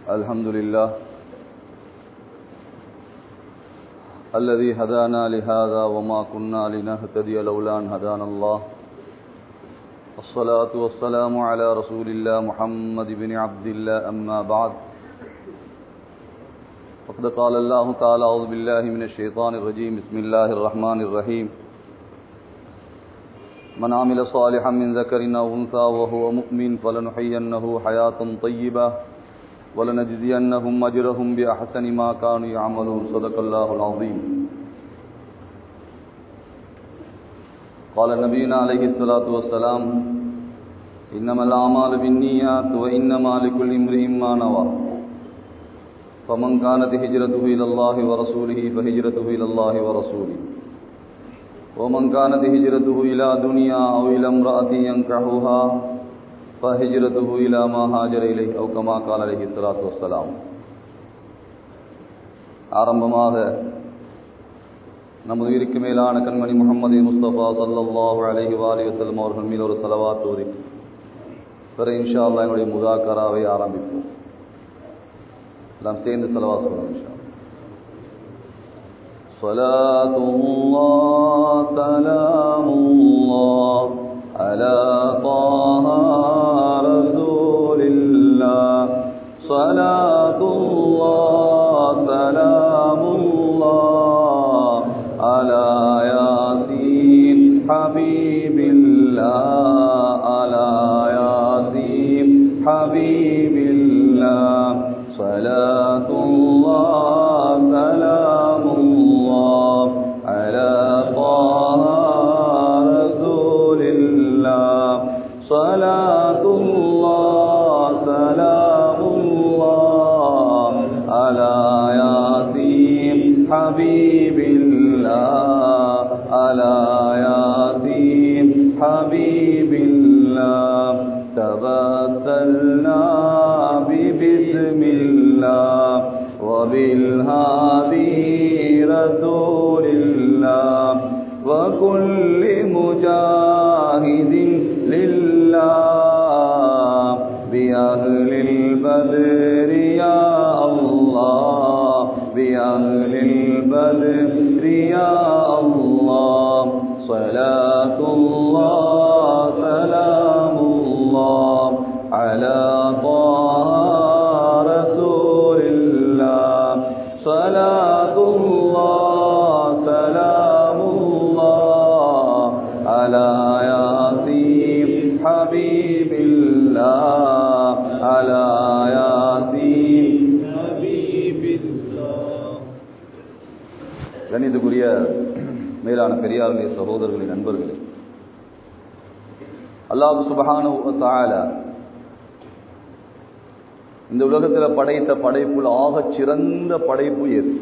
الحمد لله الذي هدانا لهذا وما كنا لنهتدي لولا أن هدانا الله الصلاة والسلام على رسول الله محمد بن عبد الله أما بعد فقد قال الله تعالى أعوذ بالله من الشيطان الرجيم بسم الله الرحمن الرحيم من عمل صالحا من ذكر أو أنثى وهو مؤمن فلنحيينه حياة طيبة ولنجزينهم أجرهم بأحسن ما كانوا يعملون صدق الله العظيم قال نبينا عليه الصلاة والسلام إنما الأعمال بالنيات وإنما لكل امرئ ما نوى فمن كانت هجرته إلى الله ورسوله فهجرته إلى الله ورسوله ومن كانت هجرته إلى دنيا أو إلى امرأة ينكحها فهجرته إلى ما هاجر إليه أو كما قال عليه الصلاة والسلام ஆரம்பமாக நமது உயிருக்கு மேலான கண்மணி முகமது முஸ்தபா சல்லாஹு அலஹி வாலி வசல்லம் அவர்கள் மீது ஒரு செலவாத் ஓதி பிற இன்ஷா அல்லா என்னுடைய முதாக்கராவை ஆரம்பிப்போம் எல்லாம் சேர்ந்து செலவா சொல்லணும் இன்ஷா صلاة الله سلام الله على طه رسول الله صلاة الله سلام الله على ياسين حبيب الله على ياسين حبيب الله صلاة الله سلام الله على طه رسول الله صلاة الله سلام الله على ياسين حبيب الله على ياسين حبيب الله تبسلنا ببسم الله وبالهادي رسول الله وكل مجاهد لله بأهل البدر يا الله بأهل البدر يا الله صلاة الله سلام الله على طه رسول الله صلاة الله سلام الله على ياسين حبيب الله على ياسين حبيب الله கணிதக்குரிய மேலான பெரியார்களே சகோதரர்களே நண்பர்களே அல்லாஹ் சுபஹானு தால இந்த உலகத்தில் படைத்த படைப்புல ஆக சிறந்த படைப்பு எது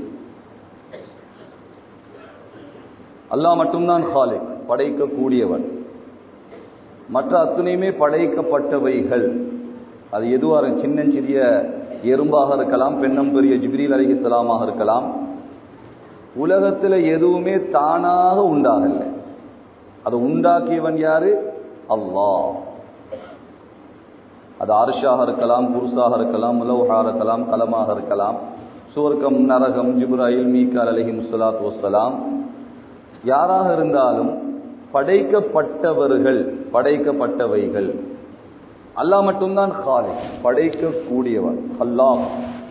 அல்லாஹ் மட்டும்தான் ஹாலிக் படைக்கக்கூடியவன் மற்ற அத்தனையுமே படைக்கப்பட்டவைகள் அது எதுவாக சின்னஞ்சிறிய எறும்பாக இருக்கலாம் பெண்ணம் பெரிய ஜிப்ரீல் அலிஹிஸ்லாமாக இருக்கலாம் உலகத்தில் எதுவுமே தானாக உண்டாகல அதை உண்டாக்கியவன் யாரு அல்லாஹ் அது அரிஷாக இருக்கலாம் புருஷாக இருக்கலாம் முலவுஹாக இருக்கலாம் கலமாக இருக்கலாம் சுவர்க்கம் நரகம் ஜிப்ராயில் மீக்கால் அலஹி முசலாத் வசலாம் யாராக இருந்தாலும் படைக்கப்பட்டவர்கள் படைக்கப்பட்டவைகள் அல்லாஹ் மட்டும்தான் ஹாலி படைக்கக்கூடியவன் அல்லாஹ்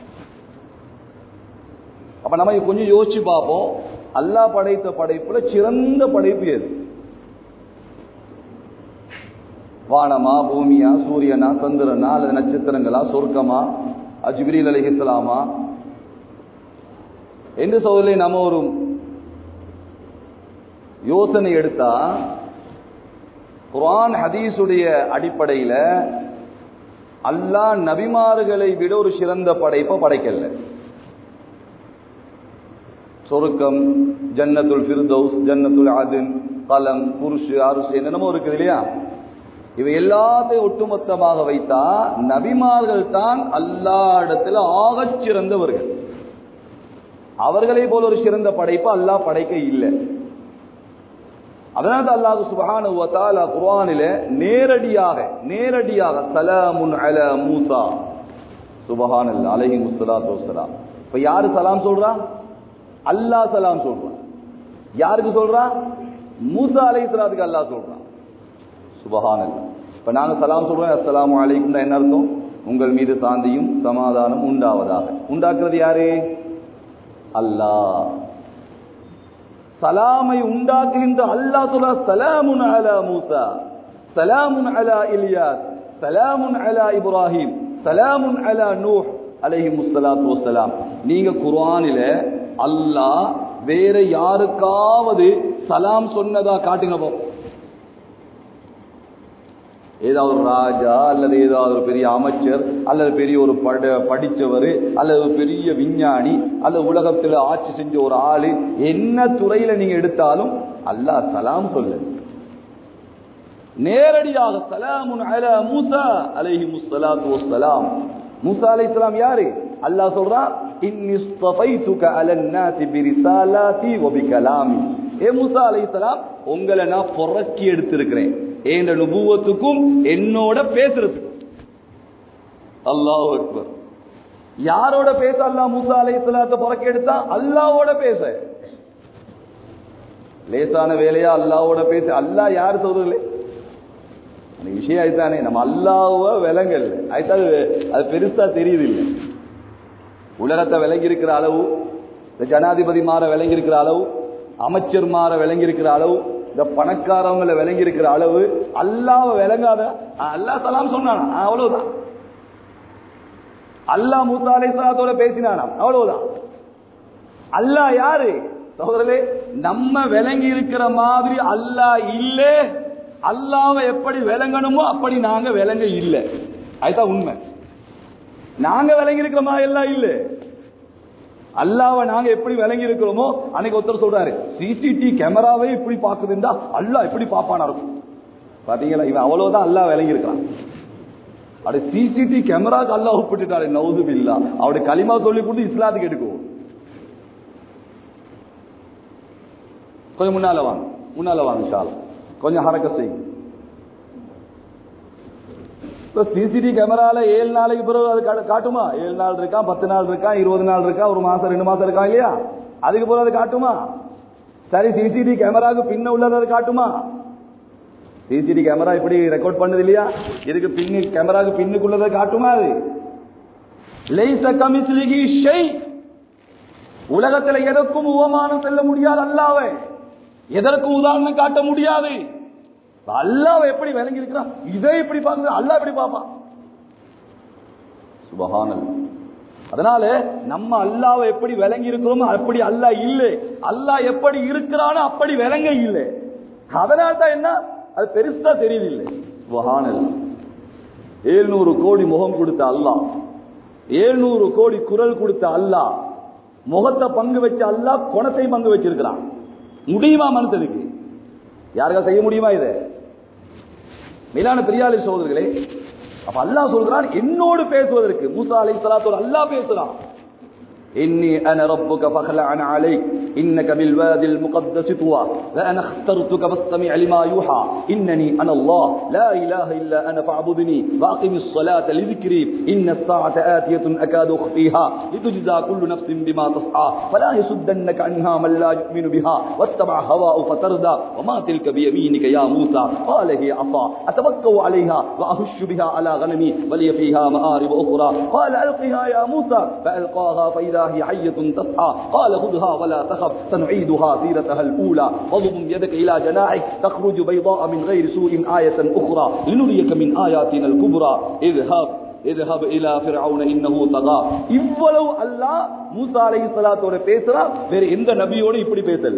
அப்ப நம்ம கொஞ்சம் யோசிச்சு பார்ப்போம் அல்லாஹ் படைத்த படைப்புல சிறந்த படைப்பு எது வானமா பூமியா சூரியனா சந்திரனா அல்லது நட்சத்திரங்களா சொர்க்கமா அஜ்பிரில் அலிஹிஸ்லாமா என்று சோதனை நம்ம ஒரு யோசனை எடுத்தா குரான் ஹதீஸுடைய அடிப்படையில் அல்லாஹ் நபிமார்களை விட ஒரு சிறந்த படைப்பை படைக்கல சொருக்கம் ஜன்னத்துல் ஃபிர்தௌஸ் ஜன்னத்துல் அதின் கலம் குருஷு அருசு என்னென்னமோ இருக்குது இல்லையா இவை எல்லாத்தையும் ஒட்டுமொத்தமாக வைத்தா நபிமார்கள் தான் அல்லா இடத்துல ஆகச் சிறந்தவர்கள் அவர்களை போல ஒரு சிறந்த படைப்பு அல்லாஹ் படைக்க இல்லை அதனால அல்லாஹ் சுபஹானஹு வ தஆலா குர்ஆனிலே நேரடியாக நேரடியாக சலாமுன் அலா மூசா சுபஹான் அல்ல அலஹி முஸ்தலாத்து வசலாம் இப்ப யாரு சலாம் சொல்றா அல்லாஹ் சலாம் சொல்றான் யாருக்கு சொல்றா மூசா அலை சலாத்துக்கு அல்லாஹ் சொல்றான் சுபஹான் அல்ல இப்ப நாங்க சலாம் சொல்றோம் அஸ்ஸலாமு அலைக்கும் என்ன அர்த்தம் உங்கள் மீது சாந்தியும் சமாதானம் உண்டாவதாக உண்டாக்குறது யாரு அல்லாஹ் சலாமை உண்டாக்குகின்ற அல்லாஹ் சொல்ற சலாமுன் அலா மூசா சலாமுன் அலா இலியாஸ் சலாமுன் அலா இப்ராஹிம் சலாமுன் அலா நூஹ் அலைஹி முஸ்ஸலாத்து வஸ்ஸலாம் நீங்க குர்ஆனில அல்லாஹ் வேற யாருக்காவது சலாம் சொன்னதா காட்டுங்க போ ஏதாவது ஒரு ராஜா அல்லது ஏதாவது ஒரு பெரிய அமைச்சர் அல்லது பெரிய ஒரு பட படித்தவர் அல்லது ஒரு பெரிய விஞ்ஞானி அல்லது உலகத்தில் ஆட்சி செஞ்ச ஒரு ஆளு என்ன துறையில நீங்க எடுத்தாலும் அல்லாஹ் சலாம் சொல்லு நேரடியாக சலாமுன் அலா மூசா அலைஹி முஸ்ஸலாத்து வஸ்ஸலாம் மூசா அலைஹிஸ்ஸலாம் யாரு அல்லாஹ் சொல்றான் இன்னி ஸ்தஃபைதுக அலன் நாசி பிரிசாலாதி வ பிகலாமி ஏ மூசா அலைஹிஸ்ஸலாம் உங்களை நான் பொறக்கி எடுத்திருக்கிறேன் என்ற நுபுவத்துக்கும் என்னோட பேசுறதுக்கும் அல்லாஹ் அக்பர் யாரோட பேச அல்லாஹ் மூசா அலைஹிஸ்ஸலாத்தை பொறக்கி எடுத்தா அல்லாஹ்வோட பேச லேசான வேலையா அல்லாஹ்வோட பேச அல்லாஹ் யார் சொல்றீங்களே அந்த விஷயம் ஆயிட்டானே நம்ம அல்லாஹ்வ விலங்கல் ஆயிட்டா அது அது பெருசா தெரியுது இல்லை உலகத்தை விளங்கி இருக்கிற அளவு இந்த ஜனாதிபதி மாற விளங்கி இருக்கிற அளவு அமைச்சர் மாற விளங்கி இருக்கிற அளவு இந்த பணக்காரவங்களை விளங்கி இருக்கிற அளவு அல்லாஹ் விளங்காத அல்லாஹ் சலாம் சொன்னானா அவ்வளவுதான் அல்லாஹ் மூசா அலைஹிஸ்ஸலாத்தோட பேசினானா அவ்வளவுதான் அல்லாஹ் யாரு சகோதரர்களே நம்ம விளங்கி இருக்கிற மாதிரி அல்லாஹ் இல்லே அல்லாவை எப்படி விளங்கணுமோ அப்படி நாங்க விளங்க இல்லை அதுதான் உண்மை நாங்க விளங்கி இருக்கிற மாதிரி எல்லாம் இல்லை அல்லாவை நாங்க எப்படி விளங்கி இருக்கிறோமோ அன்னைக்கு ஒருத்தர் சொல்றாரு சிசிடி கேமராவே இப்படி பாக்குதுண்டா அல்லாஹ் எப்படி பாப்பானா இருக்கும் பாத்தீங்களா இவன் அவ்வளவுதான் அல்லாஹ் விளங்கி இருக்கான் அப்படி சிசிடி கேமராக்கு அல்லாஹ் ஒப்பிட்டுட்டாரு நவுது பில்லா அவருடைய களிமா சொல்லி கொடுத்து இஸ்லாத்துக்கு எடுக்கும் கொஞ்சம் முன்னால வாங்க முன்னால வாங்க ஷால் கொஞ்சம் ஹரக்க செய்யும் சிசிடி கேமரால ஏழு நாளைக்கு பிறகு அது காட்டு- காட்டுமா ஏழு நாள் இருக்கா பத்து நாள் இருக்கா இருபது நாள் இருக்கா ஒரு மாசம் ரெண்டு மாசம் இருக்கா இல்லையா அதுக்கு பிறகு அது காட்டுமா சரி சிசிடி கேமராவுக்கு பின்ன உள்ளது அது காட்டுமா சிசிடி கேமரா இப்படி ரெக்கார்ட் பண்ணது இல்லையா இதுக்கு பின்னு கேமராவுக்கு பின்னுக்குள்ளதை காட்டுமா அது லைஸ கமிஸ்லிஹி ஷை உலகத்துல எதற்கும் உவமானம் செல்ல முடியாது அல்லாவே எதற்கும் உதாரணம் காட்ட முடியாது அல்லாஹ் எப்படி விளங்கி இருக்கிறான் இதை எப்படி பார்க்குறது அல்லாஹ் எப்படி பார்ப்பான் சுபஹானல் அதனால நம்ம அல்லாவை எப்படி விளங்கி இருக்கிறோமோ அப்படி அல்லாஹ் இல்லை அல்லாஹ் எப்படி இருக்கிறானோ அப்படி விளங்க இல்லை அதனால தான் என்ன அது பெருசா தெரியுது இல்லை சுபஹானல் ஏழ்நூறு கோடி முகம் கொடுத்த அல்லாஹ் ஏழ்நூறு கோடி குரல் கொடுத்த அல்லாஹ் முகத்தை பங்கு வச்ச அல்லாஹ் குணத்தை பங்கு வச்சிருக்கிறான் முடியுமா மனுஷனுக்கு யாருக்கா செய்ய முடியுமா இதை மேலான பெரியாளி சோதர்களே அப்ப அல்லாஹ் சொல்றான் என்னோடு பேசுவதற்கு மூசா அலை சலாத்தோடு அல்லாஹ் பேசுறான் إني أنا ربك فاخلع عليك إنك بالوادي المقدس طوى وأنا اخترتك فاستمع لما يوحى إنني أنا الله لا إله إلا أنا فاعبدني وأقم الصلاة لذكري إن الساعة آتية أكاد أخفيها لتجزى كل نفس بما تسعى فلا يصدنك عنها من لا يؤمن بها واتبع هواء فتردى وما تلك بيمينك يا موسى قال هي عصا أتوكأ عليها وأهش بها على غنمي ولي فيها مآرب أخرى قال ألقها يا موسى فألقاها فإذا هي حية تسعى قال خذها ولا تخف سنعيدها سيرتها الأولى واضم يدك إلى جناحك تخرج بيضاء من غير سوء آية أخرى لنريك من آياتنا الكبرى اذهب اذهب إلى فرعون إنه طغى இவ்வளவு அல்லாஹ் மூசா அலைஹிஸ்ஸலாத்தோட பேசுறா வேற எந்த நபியோட இப்படி பேசல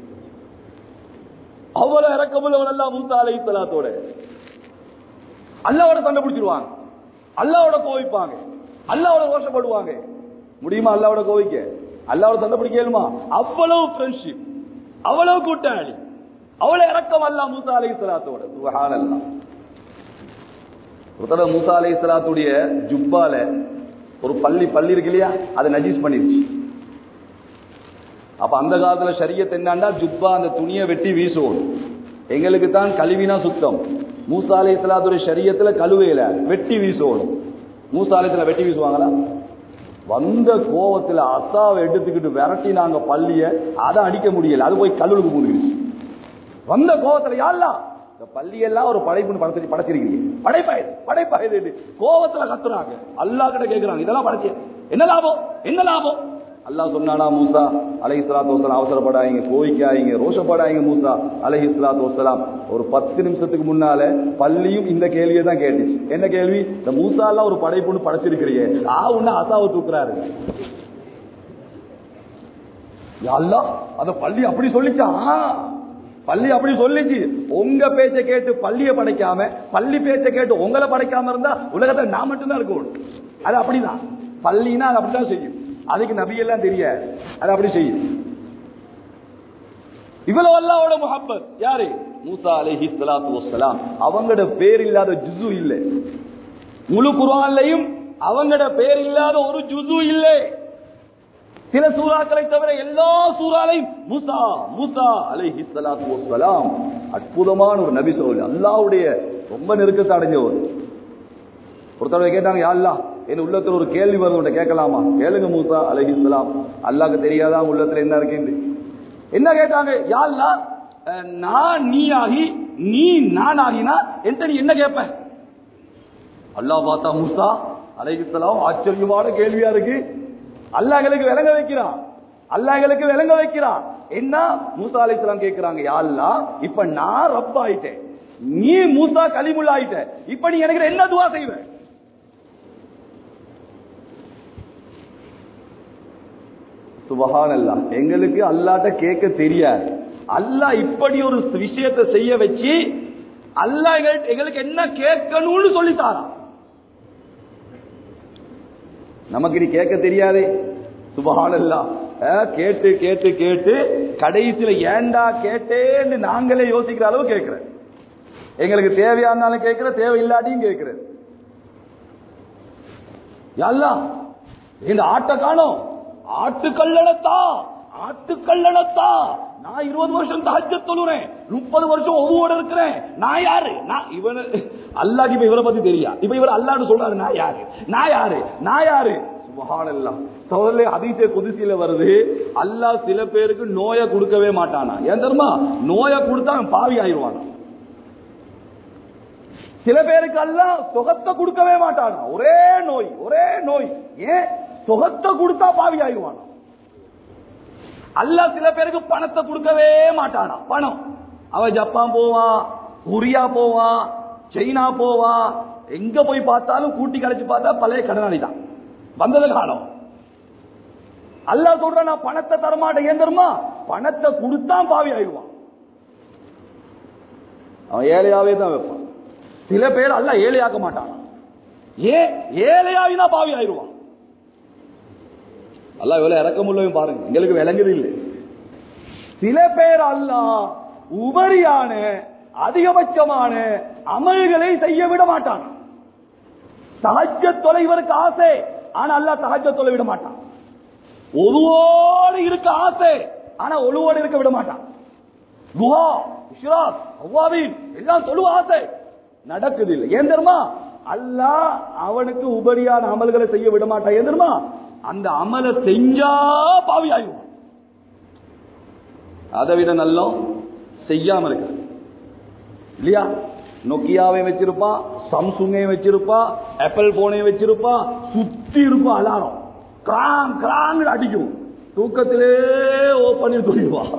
அவ்வளவு இறக்கமுள்ளவன் அல்லாஹ் மூசா அலைஹிஸ்ஸலாத்தோட அல்லாவோட சண்டை பிடிச்சிருவாங்க அல்லாவோட கோவிப்பாங்க அல்லாவோட ரோஷப்படுவாங்க முடியுமா அல்லாவோட கோவிக்க அல்லாவோட சண்டை பிடிக்கலுமா அவ்வளவு ஃப்ரெண்ட்ஷிப் அவ்வளவு கூட்டாளி அவ்வளவு இறக்கம் அல்லா மூசா அலை சலாத்தோட சுகான் அல்லா ஒரு தடவை மூசா அலை சலாத்துடைய ஜுப்பால ஒரு பள்ளி பள்ளி இருக்கு இல்லையா அதை நஜீஸ் பண்ணிருச்சு அப்ப அந்த காலத்துல ஷரியத் என்னன்னா ஜுப்பா அந்த துணியை வெட்டி வீசுவோம் எங்களுக்கு தான் கழுவினா சுத்தம் மூசா அலை சலாத்துடைய ஷரியத்துல கழுவையில வெட்டி வீசுவோம் மூசாலயத்துல வெட்டி வீசுவாங்களா வந்த கோவத்துல அசாவை எடுத்துக்கிட்டு விரட்டி நாங்க பள்ளிய அதை அடிக்க முடியல அது போய் கல்லுக்கு மூழ்கிடுச்சு வந்த கோவத்துல யாருலாம் இந்த பள்ளியெல்லாம் ஒரு படைப்புன்னு படைச்சு படைச்சிருக்கீங்க படைப்பாயுது படைப்பாயுது கோவத்துல கத்துறாங்க அல்லாஹ் கிட்ட கேக்குறாங்க இதெல்லாம் படைச்சு என்ன லாபம் என்ன லாபம் அல்லாஹ் சொன்னானா மூசா அலைஹி ஸலாத்து வஸலாம் அவசரப்படாதீங்க கோவிக்காதீங்க ரோஷப்படாதீங்க மூசா அலைஹி ஸலாத்து வஸலாம் ஒரு பத்து நிமிஷத்துக்கு முன்னால பள்ளியும் இந்த கேள்வியை தான் கேட்டுச்சு என்ன கேள்வி இந்த மூசா எல்லாம் ஒரு படைப்புன்னு படைச்சிருக்கிறீங்க ஆ உன்ன அசாவை தூக்குறாரு யா அல்லாஹ் அந்த பள்ளி அப்படி சொல்லிச்சா ஆ, பள்ளி அப்படி சொல்லிச்சு உங்க பேச்ச கேட்டு பள்ளிய படைக்காம பள்ளி பேச்ச கேட்டு உங்களை படைக்காம இருந்தா உலகத்துல நான் மட்டும்தான் இருக்கணும் அது அப்படிதான் பள்ளினா அது அப்படிதான் செய்யும் அதுக்கு நபியெல்லாம் தெரியாது அது அப்படி செய்யும் இவ்வளவு அல்லாவோட முஹப்பத் யாரு மூசா அலைஹி ஸலாத்து வஸ்ஸலாம் அவங்களோட பேர் இல்லாத ஜுசு இல்லை முழு குர்ஆன்லயும் அவங்களோட பேர் இல்லாத ஒரு ஜுசு இல்லை சில சூறாக்களை தவிர எல்லா சூறாலையும் மூசா மூசா அலைஹி ஸலாத்து வஸ்ஸலாம் அற்புதமான ஒரு நபி சொல்லு அல்லாஹ்வுடைய ரொம்ப நெருக்கத்தை அடைஞ்சவர் ஒரு தடவை கேட்டாங்க யா அல்லாஹ் என் உள்ளத்துல ஒரு கேள்வி வருது உன்ட்ட கேட்கலாமா கேளுங்க மூசா அலைஹி ஸலாம் அல்லாஹ்க்கு தெரியாதா உன் உள்ளத்துல என்ன இருக்குன்னு என்ன கேட்டாங்க யா அல்லாஹ் அஹ், நான் நீ ஆகி நீ நான் ஆகினா என்கிட்ட நீ என்ன கேட்ப அல்லாஹ் பார்த்தா மூசா அலைஹிஸ்ஸலாம் ஆச்சரியமான கேள்வியா இருக்கு அல்லாஹ் எங்களுக்கு விளங்க வைக்கிறான் அல்லாஹ் எங்களுக்கு விளங்க வைக்கிறான் என்ன மூசா அலைஹிஸ்ஸலாம் கேக்குறாங்க யா அல்லாஹ் இப்ப நான் ரப் ஆயிட்டேன் நீ மூசா கலிமுல்லா ஆயிட்ட இப்ப நீ எனக்கு என்ன துவா செய்வ சுபஹான் அல்லாஹ் எங்களுக்கு அல்லாட்ட கேட்க தெரியாது அல்லாஹ் இப்படி ஒரு விஷயத்தை செய்ய வச்சு அல்லாஹ் எங்களுக்கு- எங்களுக்கு என்ன கேட்கணும்னு சொல்லி தாரான் நமக்கு இனி கேட்க தெரியாதே சுபஹானல்லா அஹ், கேட்டு கேட்டு கேட்டு கடைசியில ஏண்டா கேட்டேன்னு நாங்களே யோசிக்கிற அளவு கேட்கிறேன் எங்களுக்கு தேவையானாலும் கேட்கிற தேவை இல்லாட்டியும் கேட்கிறேன் யல்லா இந்த ஆட்டை காணோம் ஆட்டுக்கல்லடத்தா ஆட்டுக்கல்லடத்தா நான் இருபது வருஷம் தஹஜ்ஜ தொழுறேன் முப்பது வருஷம் ஒவ்வொரு இருக்கிறேன் நான் யாரு நான் இவனு அல்லாஹ் இப்ப இவரை பத்தி தெரியா இப்ப இவர் அல்லாஹ்னு சொல்றாரு நான் யாரு நான் யாரு நான் யாரு சுபஹானல்லாஹ் சோதரே அதிசய குதிசியில வருது அல்லாஹ் சில பேருக்கு நோயை கொடுக்கவே மாட்டானா ஏன் தெரியுமா நோயை கொடுத்தா அவன் பாவி ஆயிடுவானா சில பேருக்கு எல்லாம் சுகத்தை கொடுக்கவே மாட்டானா ஒரே நோய் ஒரே நோய் ஏன் சுகத்தை கொடுத்தா பாவி ஆயிடுவானா அல்லாஹ் சில பேருக்கு பணத்தை கொடுக்கவே மாட்டானா பணம் அவன் ஜப்பான் போவான் கொரியா போவான் சைனா போவான் எங்க போய் பார்த்தாலும் கூட்டி கழிச்சு பார்த்தா பழைய கடனாளி தான் வந்தது காலம் அல்லாஹ் சொல்றான் நான் பணத்தை தரமாட்டேன் ஏன் தெரியுமா பணத்தை கொடுத்தான் பாவி ஆயிடுவான் அவன் ஏழையாவே தான் வைப்பான் சில பேர் அல்ல ஏழையாக்க மாட்டான் ஏன் ஏழையாவினா பாவி ஆயிடுவான் அல்ல இவ்வளவு இறக்கமுள்ளவையும் பாருங்க எங்களுக்கு விளங்குது இல்லை சில பேர் அல்ல உபரியான அதிகபட்சமான அமல்களை செய்ய விட மாட்டான் சகஜ தொலைவருக்கு ஆசை ஆனா அல்ல சகஜ தொலை விட மாட்டான் ஒருவோடு இருக்க ஆசை ஆனா ஒழுவோடு இருக்க விட மாட்டான் துஹா இஷ்ராக் அவ்வாபீன் எல்லாம் சொல்லுவ ஆசை நடக்குது இல்லை ஏன் தெரியுமா அல்லாஹ் அவனுக்கு உபரியான அமல்களை செய்ய விட மாட்டான் ஏன் தெரியுமா அந்த அமலை செஞ்சா பாவி ஆயிடுவான் அதை விட நல்லம் செய்யாம இருக்கு இல்லையா நொக்கியாவை வச்சிருப்பான் சாம்சுங்கையும் வச்சிருப்பான் ஆப்பிள் போனையும் வச்சிருப்பான் சுத்தி இருப்பான் அலாரம் கிராங் கிராங் அடிக்கும் தூக்கத்திலே ஓ பண்ணி தூக்கிடுவான்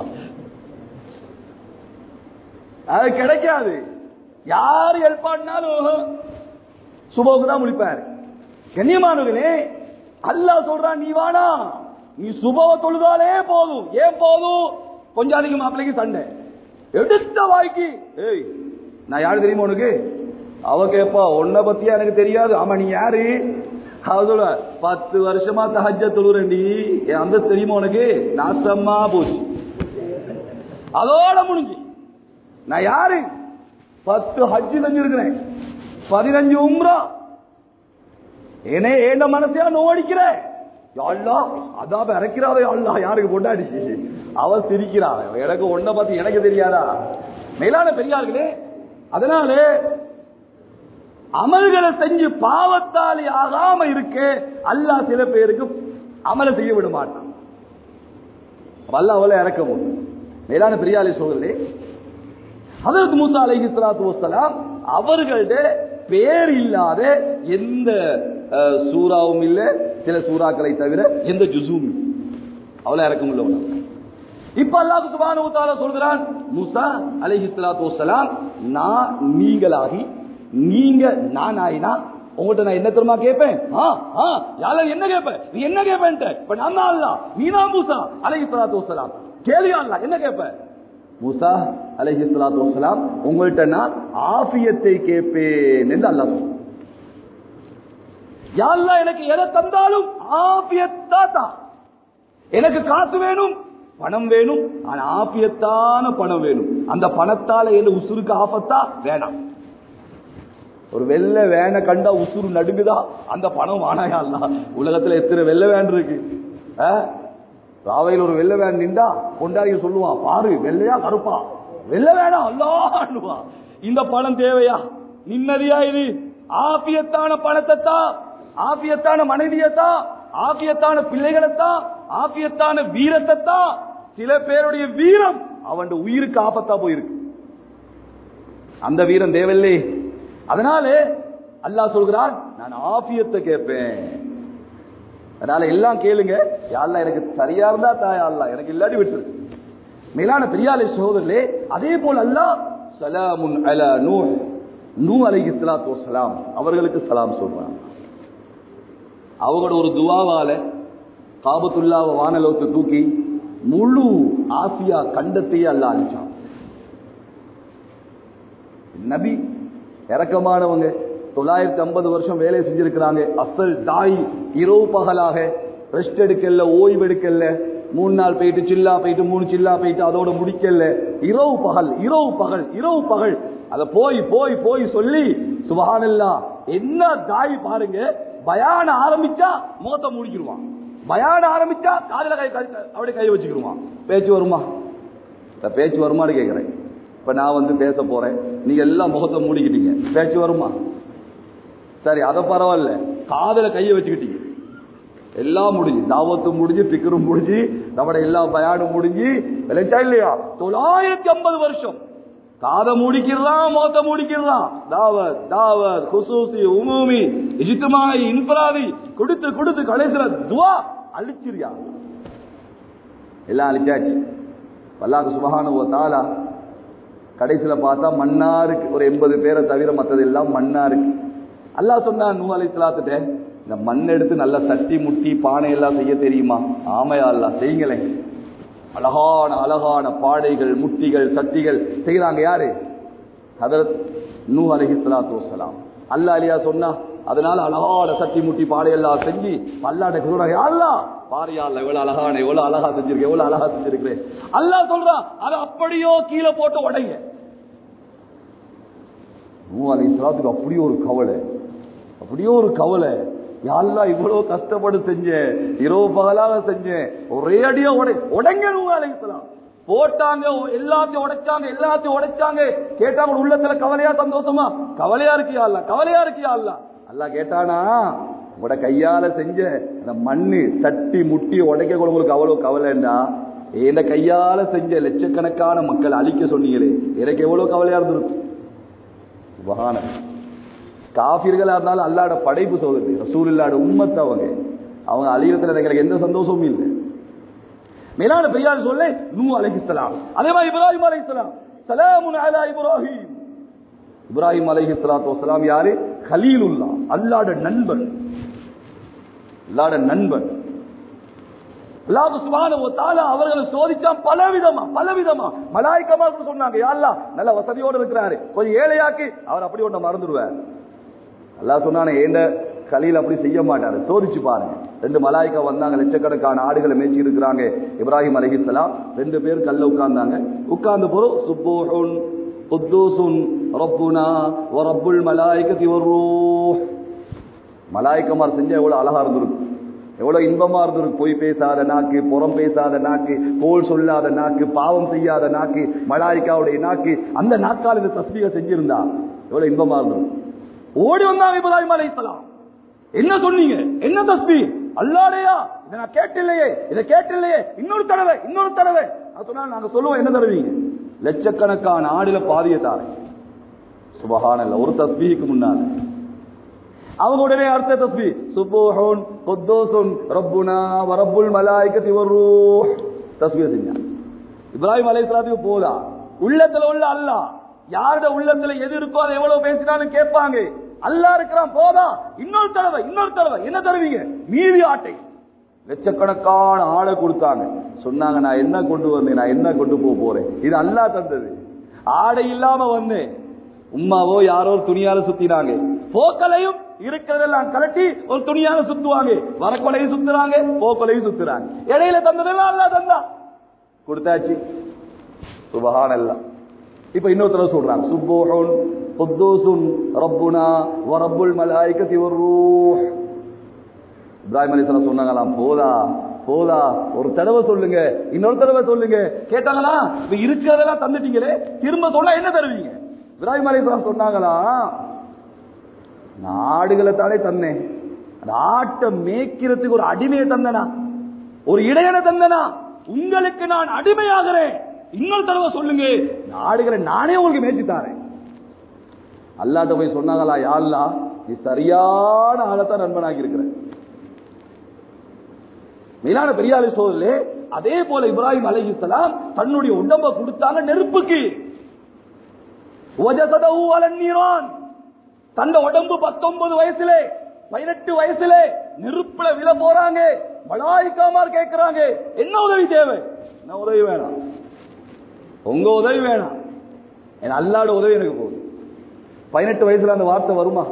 அது கிடைக்காது யார் ஹெல்ப் பண்ணாலும் சுபோக்கு தான் முடிப்பார் கண்ணியமானவர்களே அல்லாஹ் சொல்றான் நீ வானா நீ சுபவ தொழுதாலே போதும் ஏன் போதும் கொஞ்சம் அதிக மாப்பிள்ளைக்கு சண்டை எடுத்த வாய்க்கு ஏய் நான் யாரு தெரியுமா உனக்கு அவ கேப்பா உன்னை பத்தியா எனக்கு தெரியாது ஆமா நீ யாரு அவ சொல்ல பத்து வருஷமா தஹஜ்ஜ தொழுறேன்டி என் அந்த தெரியுமா உனக்கு நாசமா போச்சு அதோட முடிஞ்சு நான் யாரு பத்து ஹஜ்ஜி செஞ்சிருக்கிறேன் பதினஞ்சு உம்ரா என்னே ஏண்ட மனசையா நோடிக்கிற அல்லா அதான் இறக்கிறாவே அல்லா யாருக்கு கொண்டாடி அவ சிரிக்கிறா எனக்கு ஒன்ன பத்தி எனக்கு தெரியாதா மேலான பெரியார்களே அதனால அமல்களை செஞ்சு பாவத்தாலே ஆகாம இருக்க அல்லாஹ் சில பேருக்கு அமலை செய்ய விட மாட்டான் வல்ல அவளை இறக்க முடியும் மேலான பெரியாலே சொல்றதே ஹதரத் மூசா அலைஹி ஸலாத்து வஸலாம் அவர்கள்ட பேர் இல்லாத எந்த அஹ், சூறாவும் இல்ல சில சூறாக்களை தவிர எந்த ஜுசுவும் இல்ல. அவ்வளவு இறக்கம் உள்ளவன் இப்ப அல்லாஹ் சுப்ஹானஹு வ தஆலா சொல்கிறான் மூசா அலைஹி ஸலாத்து வஸலாம் நான் நீங்களாகி நீங்க நான் ஆயினா உங்கள்ட்ட நான் என்ன தெரியுமா கேட்பேன் ஆ ஆ யால என்ன கேட்பேன் நீ என்ன கேட்பேன்ட்ட இப்ப நான் தான் அல்லாஹ் நீ தான் மூசா அலைஹி ஸலாத்து வஸலாம் கேள்வி அல்லாஹ் என்ன கேட்பேன் மூசா அலைஹி ஸலாத்து வஸலாம் உங்கள்ட்ட நான் ஆஃபியத்தை கேட்பேன் என்று அல்லாஹ் சொல்றான் யா அல்லாஹ் எனக்கு எதை தந்தாலும் ஆஃபியத்தா தான் எனக்கு காசு வேணும் பணம் வேணும் ஆனா ஆபியத்தான பணம் வேணும் அந்த பணத்தால என்ன உசுருக்கு ஆபத்தா வேணாம் ஒரு வெள்ளை வேனை கண்டா உசுறு நடுங்குதா அந்த பணம் வானாயா அல்ல உலகத்துல எத்தனை வெள்ளை வேன் இருக்கு ஆ? ராவையில் ஒரு வெள்ளை வேன் நின்றா கொண்டாடி சொல்லுவான் பாரு வெள்ளையா கருப்பா வெள்ளை வேணாம் அல்லாண்டுவா இந்த பணம் தேவையா நிம்மதியா இது ஆபியத்தான பணத்தை தான் ஆபியத்தான மனைவியத்தா ஆபியத்தான பிள்ளைகளைத்தான் ஆபியத்தான வீரத்தை தான் சில பேருடைய வீரம் அவன் உயிருக்கு ஆபத்தா போயிருக்கு அந்த வீரம் தேவையில்லை அதனால அல்லாஹ் சொல்கிறான் நான் ஆபியத்தை கேட்பேன் அதனால எல்லாம் கேளுங்க யாழ்லா எனக்கு சரியா இருந்தா தாயா அல்லா எனக்கு இல்லாட்டி விட்டுரு மேலான பெரியாலை சோதரிலே அதே போல் அல்லாஹ் சலாமுன் அலா நூ நூ அலைஹி ஸலாத்து வஸலாம் அவர்களுக்கு சலாம் சொல்றான் அவங்களோட ஒரு துவாவால காபத்துல்லாவை வானலோத்து தூக்கி முழு ஆசியா கண்டத்தையே அல்ல அழிச்சான் நபி இறக்கமானவங்க தொள்ளாயிரத்தி ஐம்பது வருஷம் வேலை செஞ்சிருக்கிறாங்க அசல் தாய் இரவு பகலாக ரெஸ்ட் எடுக்கல ஓய்வு எடுக்கல மூணு நாள் போயிட்டு சில்லா போயிட்டு மூணு சில்லா போயிட்டு அதோட முடிக்கல இரவு பகல் இரவு பகல் இரவு பகல் அத போய் போய் போய் சொல்லி சுபஹானல்லா என்ன தாய் பாருங்க பயான ஆரம்பிச்சா முகத்தை முடிக்கிடுவான் பயான ஆரம்பிச்சா காதுல கை கை- அப்படியே கை வச்சுக்கிடுவான் பேச்சு வருமா இந்த பேச்சு வருமான்னு கேட்கிறேன் இப்ப நான் வந்து பேச போறேன் நீங்க எல்லாம் முகத்தை மூடிக்கிட்டீங்க பேச்சு வருமா சரி அத பரவாயில்ல காதுல கையை வச்சுக்கிட்டீங்க எல்லாம் முடிஞ்சு தாவத்து முடிஞ்சு பிக்கரும் முடிஞ்சு நம்மட எல்லா பயானும் முடிஞ்சு விளைச்சா இல்லையா தொள்ளாயிரத்தி ஐம்பது வருஷம் காதை மூடிக்கிறான் மோத்த மூடிக்கிறான் தாவத் தாவத் குசூசி உமூமி இஜித்துமாய் இன்ஃபராதி கொடுத்து கொடுத்து கடைசில துவா அழிச்சிரியா எல்லாம் அழிச்சாச்சு வல்லாஹ் சுபஹானஹு வ தஆலா கடைசியில பார்த்தா மண்ணா இருக்கு ஒரு எண்பது பேரை தவிர மத்தது எல்லாம் மண்ணா இருக்கு அல்லாஹ் சொன்னான் நூ அலைஹிஸ்ஸலாத்துட்ட இந்த மண் எடுத்து நல்ல சட்டி முட்டி பானை எல்லாம் செய்ய தெரியுமா ஆமையா அல்லாஹ் செய்யுங்களேன் அழகான அழகான பாடைகள் முட்டிகள் சட்டிகள் செய்யறாங்க யாரு ஹதரத் நூ அலைஹிஸ்ஸலாத்து வஸ்ஸலாம் அல்லாஹ் அலியா சொன்னா அதனால அழகான சட்டி முட்டி பாடையெல்லாம் செஞ்சு அல்லாட்ட சொல்றாங்க அல்லாஹ் பாரியா அல்ல எவ்வளவு அழகான எவ்வளவு அழகா செஞ்சிருக்கேன் எவ்வளவு அழகா செஞ்சிருக்கிறேன் அல்லாஹ் சொல்றான் அதை அப்படியோ கீழே போட்டு உடைங்க நூ அலைஹிஸ்ஸலாத்துக்கு அப்படியே ஒரு கவலை அப்படியே ஒரு கவலை யாழ்லா இவ்வளவு கஷ்டப்பட்டு செஞ்சேன் இரவு பகலாக செஞ்சேன் ஒரே அடியா உடை உடங்க நூ அலைஹிஸ்ஸலாம் போட்டாங்க எல்லாத்தையும் உடைச்சாங்க எல்லாத்தையும் உடைச்சாங்க கேட்டாங்க உள்ளத்துல கவலையா சந்தோஷமா கவலையா இருக்கியா அல்ல கவலையா இருக்கியா அல்ல அல்ல கேட்டானா உங்களோட கையால செஞ்ச அந்த மண்ணு தட்டி முட்டி உடைக்க கூட உங்களுக்கு அவ்வளவு கவலைண்டா இந்த கையால செஞ்ச லட்சக்கணக்கான மக்கள் அழிக்க சொன்னீங்களே எனக்கு எவ்வளவு கவலையா இருந்திருக்கும் சுபஹான காபிர்களா இருந்தாலும் அல்லாட படைப்பு சோதரி ரசூல் இல்லாட உம்மத்து அவங்க அவங்க அழியத்துல எங்களுக்கு எந்த சந்தோஷமும் இல்லை மேலான பெரியார் சொல்ல நூ அலைஹிஸ்ஸலாம் அதே மாதிரி இப்ராஹிம் அலைஹிஸ்ஸலாம் சலாமுன் அலா இப்ராஹிம் இப்ராஹிம் அலைஹிஸ்ஸலாத்து வஸலாம் யாரு கலீலுல்லா அல்லாட நண்பன் அல்லாட நண்பன் அல்லாஹ் சுப்ஹானஹு வ தஆலா அவர்களை சோதிச்சான் பலவிதமா பலவிதமா மலாயிக்கமாக்கு சொன்னாங்க யா அல்லாஹ் நல்ல வசதியோட இருக்கிறாரு கொஞ்சம் ஏழையாக்கி அவர் அப்படி ஒண்ண மறந்துடுவார் அல்லாஹ் சொன்னானே ஏண்ட கலீல் அப்படி செய்ய மாட்டாரு சோதிச்சு பாருங்க ரெண்டு மலாய்க்கா வந்தாங்க லட்சக்கணக்கான ஆடுகளை மேய்ச்சி இருக்கிறாங்க இப்ராஹிம் அலைஹிஸ்ஸலாம் ரெண்டு பேர் கல்ல உட்கார்ந்தாங்க உட்கார்ந்த போறோம் சுப்பூஹுன் குத்தூசுன் ரப்புனா வ ரப்புல் மலாயிகத்தி வர்ரூஹ் மலாய்க்கமார் செஞ்சா எவ்வளவு அழகா இருந்திருக்கும் எவ்வளவு இன்பமா இருந்திருக்கு பொய் பேசாத நாக்கு புறம் பேசாத நாக்கு கோல் சொல்லாத நாக்கு பாவம் செய்யாத நாக்கு மலாய்க்காவுடைய நாக்கு அந்த நாக்கால் இந்த தஸ்பீக செஞ்சிருந்தா எவ்வளவு இன்பமா இருந்திருக்கும் ஓடி வந்தாங்க இப்ராஹிம் அலைஹிஸ்ஸலாம் என்ன சொன்னீங்க என்ன தஸ்பி அல்லாடையா இதை நான் கேட்டில்லையே இதை கேட்டில்லையே இன்னொரு தடவை இன்னொரு தடவை நான் சொன்னா நாங்க சொல்லுவோம் என்ன தருவீங்க லட்சக்கணக்கான ஆடில பாதிய தாரேன் சுபஹானல்ல ஒரு தஸ்பீக்கு முன்னால அவங்க உடனே அடுத்த தஸ்பி சுபூஹுன் குத்தூசுன் ரப்புனா வ ரப்புல் மலாயிகத்தி வர்ரூஹ் தஸ்பீஹ் செஞ்சாங்க இப்ராஹிம் அலைஹிஸ்ஸலாத்துக்கு போதா உள்ளத்துல உள்ள அல்லாஹ் யாரோட உள்ளத்துல எது இருக்கோ அதை எவ்வளவு பேசினாலும் கேட்பாங்க அல்லாஹ் இருக்கிறான் போதா இன்னொரு தடவை இன்னொரு தடவை என்ன தருவீங்க மீதி ஆட்டை லட்சக்கணக்கான ஆளை கொடுத்தாங்க சொன்னாங்க நான் என்ன கொண்டு வந்தேன் நான் என்ன கொண்டு போக போறேன் இது அல்லாஹ் தந்தது ஆடை இல்லாம வந்தேன் உம்மாவோ யாரோ ஒரு துணியால சுத்தினாங்க போக்கலையும் இருக்கிறதெல்லாம் கலட்டி ஒரு துணியால சுத்துவாங்க வரக்கொலையும் சுத்துறாங்க போக்கொலையும் சுத்துறாங்க இடையில தந்ததெல்லாம் அல்லாஹ் தந்தா கொடுத்தாச்சு சுபஹான் அல்லா இப்ப இன்னொருத்தர சொல்றாங்க சுப்போஹுன் குத்தூசுன் ரப்புனா வ ரப்புல் மலாயிகத்தி வர்ரூஹ் இப்ராஹிம் அலிஸ்லாம் சொன்னாங்களாம் போதா போதா ஒரு தடவை சொல்லுங்க இன்னொரு தடவை சொல்லுங்க கேட்டாங்களா இப்ப இருக்கிறதெல்லாம் தந்துட்டீங்களே திரும்ப சொன்னா என்ன தருவீங்க இப்ராஹிம் அலிஸ்லாம் சொன்னாங்களா நாடுகளை தானே தந்தேன் அந்த ஆட்டை மேய்க்கிறதுக்கு ஒரு அடிமையை தந்தனா ஒரு இடையனை தந்தனா உங்களுக்கு நான் அடிமையாகிறேன் இன்னொரு தடவை சொல்லுங்க நாடுகளை நானே உங்களுக்கு மேய்ச்சி தாரேன் அல்லாட்ட போய் சொன்னாங்களா யாழ்லா நீ சரியான ஆளத்தான் நண்பனாகி இருக்கிற மேலான பெரியாளி சோதரிலே அதே போல இப்ராஹிம் அலைஹிஸ்ஸலாம் தன்னுடைய உடம்ப கொடுத்தாங்க நெருப்புக்கு வஜசதஹு அலன் நீரான் தந்த உடம்பு பத்தொன்பது வயசுலே பதினெட்டு வயசுலே நெருப்புல விழ போறாங்க மலாய்க்காமார் கேட்கிறாங்க என்ன உதவி தேவை என்ன உதவி வேணாம் உங்க உதவி வேணாம் என் அல்லாட உதவி எனக்கு போதும் பதினெட்டு வயசுல அந்த வார்த்தை வருமா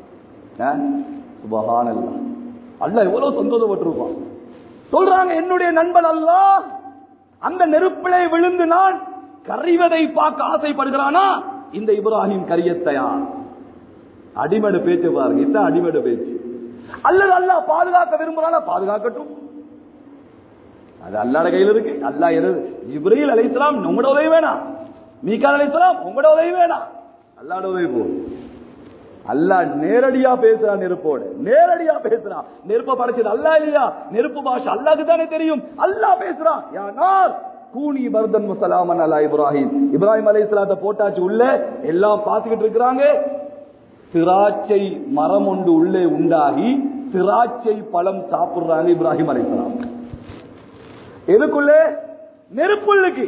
சுபஹான் அல்லா அல்ல எவ்வளவு சந்தோஷப்பட்டிருப்பான் சொல்றாங்க என்னுடைய நண்பன் அல்லா அந்த நெருப்பிலே விழுந்து நான் கரைவதை பார்க்க ஆசைப்படுகிறானா இந்த இப்ராஹிம் கரியத்தையா அடிமடு பேச்சு பாருங்க இதான் அடிமடு பேச்சு அல்லது அல்லாஹ் பாதுகாக்க விரும்புறானா பாதுகாக்கட்டும் அது அல்லாட கையில் இருக்கு அல்லாஹ் எது இப்ராஹிம் அலைஹிஸ்ஸலாம் உங்களோட உதவி வேணாம் மீகால் அலைஹிஸ்ஸலாம் உங்களோட உதவி வேணாம் அல்லாட உதவி போதும் அல்லாஹ் நேரடியா பேசுறான் நெருப்போடு நேரடியா பேசுறான் நெருப்ப படைச்சது அல்லா இல்லையா நெருப்பு பாஷை அல்லாஹ்க்கு தானே தெரியும் அல்லாஹ் பேசுறான் யானார் கூனி பர்தன் முசலாமன் அல்லா இப்ராஹிம் இப்ராஹிம் அலைஹிஸ்ஸலாத்தை போட்டாச்சு உள்ள எல்லாம் பார்த்துக்கிட்டு இருக்கிறாங்க திராட்சை மரம் ஒன்று உள்ளே உண்டாகி திராட்சை பழம் சாப்பிடுறாங்க இப்ராஹிம் அலைஹிஸ்ஸலாம் எதுக்குள்ளே நெருப்புள்ளுக்கு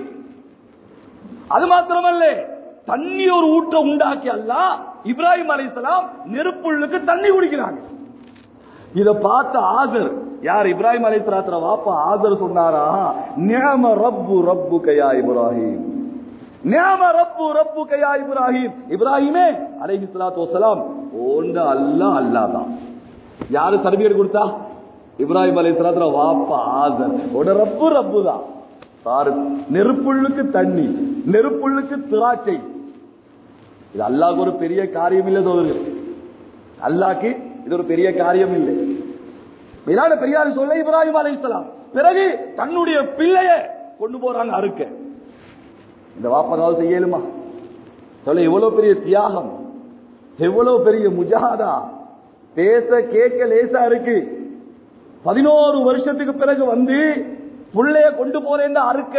அது மாத்திரமல்ல தண்ணி ஒரு ஊற்ற உண்டாக்கி அல்ல இப்ராஹிம் அலைஹிஸ்ஸலாம் நெருப்புள்ளுக்கு தண்ணி குடிக்கிறாங்க இத பார்த்த ஆதர் யார் இப்ராஹிம் அலைஹிஸ்ஸலாத்துல வாப்பா ஆதர் சொன்னாரா நியம ரப்பு ரப்பு கயா இப்ராஹிம் நியம ரப்பு ரப்பு கயா இப்ராஹிம் இப்ராஹிமே அலைஹிஸ்ஸலாத்து வஸலாம் ஓண்ட அல்லாஹ் அல்லாஹ் தான் யாரு சர்டிபிகேட் கொடுத்தா இப்ராஹிம் அலைஹிஸ்ஸலாத்துல வாப்பா ஆதர் உட ரப்பு ரப்பு தான் சாரு நெருப்புள்ளுக்கு தண்ணி நெருப்புள்ளுக்கு திராட்சை இது அல்லாஹ்க்கு ஒரு பெரிய காரியம் இல்லை சோதரர்கள் அல்லாஹ்க்கு இது ஒரு பெரிய காரியம் இல்லை மேலான பெரியார் சொல்ல இப்ராஹிம் அலைஹிஸ்ஸலாம் பிறகு தன்னுடைய பிள்ளைய கொண்டு போறாங்க அறுக்க இந்த வாப்பதாவது செய்யலுமா சொல்ல எவ்வளவு பெரிய தியாகம் எவ்வளவு பெரிய முஜாதா பேச கேட்க லேசா இருக்கு பதினோரு வருஷத்துக்கு பிறகு வந்து புள்ளைய கொண்டு போறேன் அறுக்க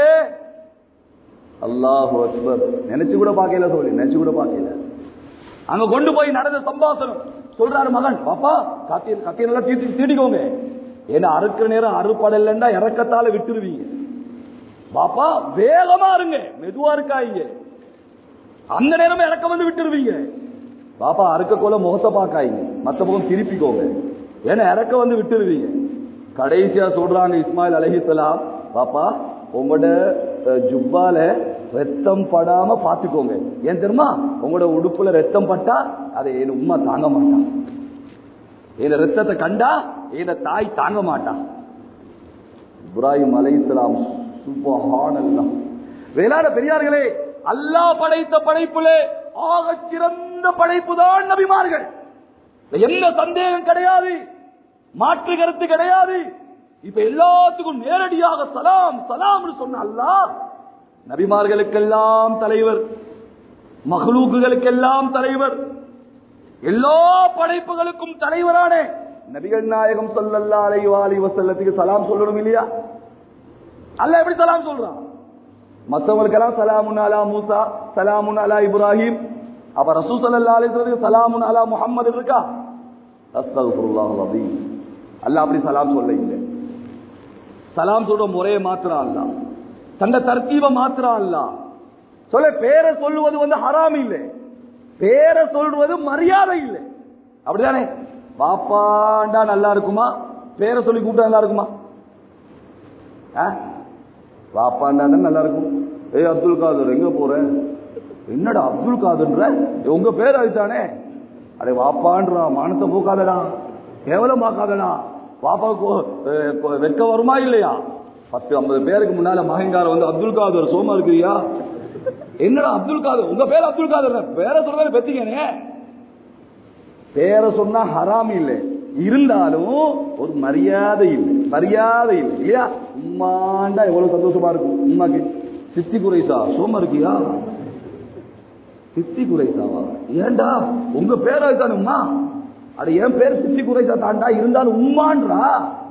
அல்லாஹு அக்பர் நினைச்சு கூட பார்க்கல சொல்லி நினைச்சு கூட பார்க்கல அங்க கொண்டு போய் நடந்த சம்பாசனம் சொல்றாரு மகன் பாப்பா கத்தி கத்தி நல்லா தீட்டி தீட்டிக்கோங்க ஏன்னா அறுக்கிற நேரம் அறுப்படலைன்னா இறக்கத்தால விட்டுருவீங்க பாப்பா வேகமா இருங்க மெதுவா இருக்காங்க அந்த நேரமே இறக்க வந்து விட்டுருவீங்க பாப்பா அறுக்க கொள்ள முகத்தை பார்க்காங்க மத்த முகம் திருப்பிக்கோங்க ஏன்னா இறக்க வந்து விட்டுருவீங்க கடைசியா சொல்றாங்க இஸ்மாயில் அலஹிசலாம் பாப்பா உங்களோட அஹ், ஜுப்பால ரத்தம் படாம பாத்துக்கோங்க ஏன் தெரியுமா உங்களோட உடுப்புல ரத்தம் பட்டா அதை என் உம்மா தாங்க மாட்டான் என் ரத்தத்தை கண்டா என் தாய் தாங்க மாட்டான் இப்ராஹிம் அலைஹிஸ்ஸலாம் சுபஹானல்லாஹ் வேளாண் பெரியார்களே அல்லாஹ் படைத்த படைப்புலே ஆகச் சிறந்த படைப்பு தான் நபிமார்கள் இதுல எந்த சந்தேகம் கிடையாது மாற்று கருத்து கிடையாது இப்ப எல்லாத்துக்கும் நேரடியாக சலாம் சலாம்னு சொன்ன அல்லாஹ் நபிமார்களுக்கெல்லாம் தலைவர் மகளுக்குகளுக்கெல்லாம் தலைவர் எல்லா படைப்புகளுக்கும் தலைவரான நபிகள் நாயகம் ஸல்லல்லாஹு அலைஹி வஸல்லம் வஸல்லத்துக்கு சலாம் சொல்லணும் இல்லையா அல்லாஹ் எப்படி சலாம் சொல்றான் மத்தவங்களுக்கெல்லாம் சலாமுன் அலா மூசா சலாமுன் அலா இப்ராஹிம் அப்ப ரசூ ஸல்லல்லாஹு அலைஹி வஸல்லம் சலாமுன் அலா முஹம்மது இருக்கா அஸ்தக்ஃபிருல்லாஹ் அலீம் அல்லாஹ் அப்படி சலாம் சொல்ல இல்லை சலாம் சொல்ற முறையை மாத்திரம் அல்ல தந்த தர்த்தீப மாத்திரம் அல்ல சொல்ல பேரை சொல்லுவது வந்து ஹராம் இல்லை பேரை சொல்றது மரியாதை இல்லை அப்படிதானே பாப்பாண்டா நல்லா இருக்குமா பேரை சொல்லி கூப்பிட்டா நல்லா இருக்குமா ஆ? பாப்பாண்டா தான் நல்லா இருக்கும் ஏய் அப்துல் காதர் எங்க போற என்னடா அப்துல் காதர்ன்ற உங்க பேர் அதுதானே அடே வாப்பான்றா மானத்தை போக்காதடா கேவலமாக்காதடா பாப்பாவுக்கு அஹ், கொ- வெட்க வருமா இல்லையா பத்து ஐம்பது பேருக்கு முன்னால மகங்கார வந்து அப்துல் காதர் சோமா இருக்கிறியா என்னடா அப்துல் காதர் உங்க பேர் அப்துல் காதர் பேரை சொல்றது பெத்திங்கனே பேரை சொன்னா ஹராம் இல்லை இருந்தாலும் ஒரு மரியாதை இல்லை மரியாதை இல்லை இல்லையா உம்மாண்டா எவ்வளவு சந்தோஷமா இருக்கும் உம்மாக்கு சித்தி குறைசா சோமா இருக்கியா சித்தி குறைசாவா ஏண்டா உங்க பேர் அதுதானே உம்மா அட என் பேர் சித்தி குறைசா தாண்டா இருந்தாலும் உம்மான்றா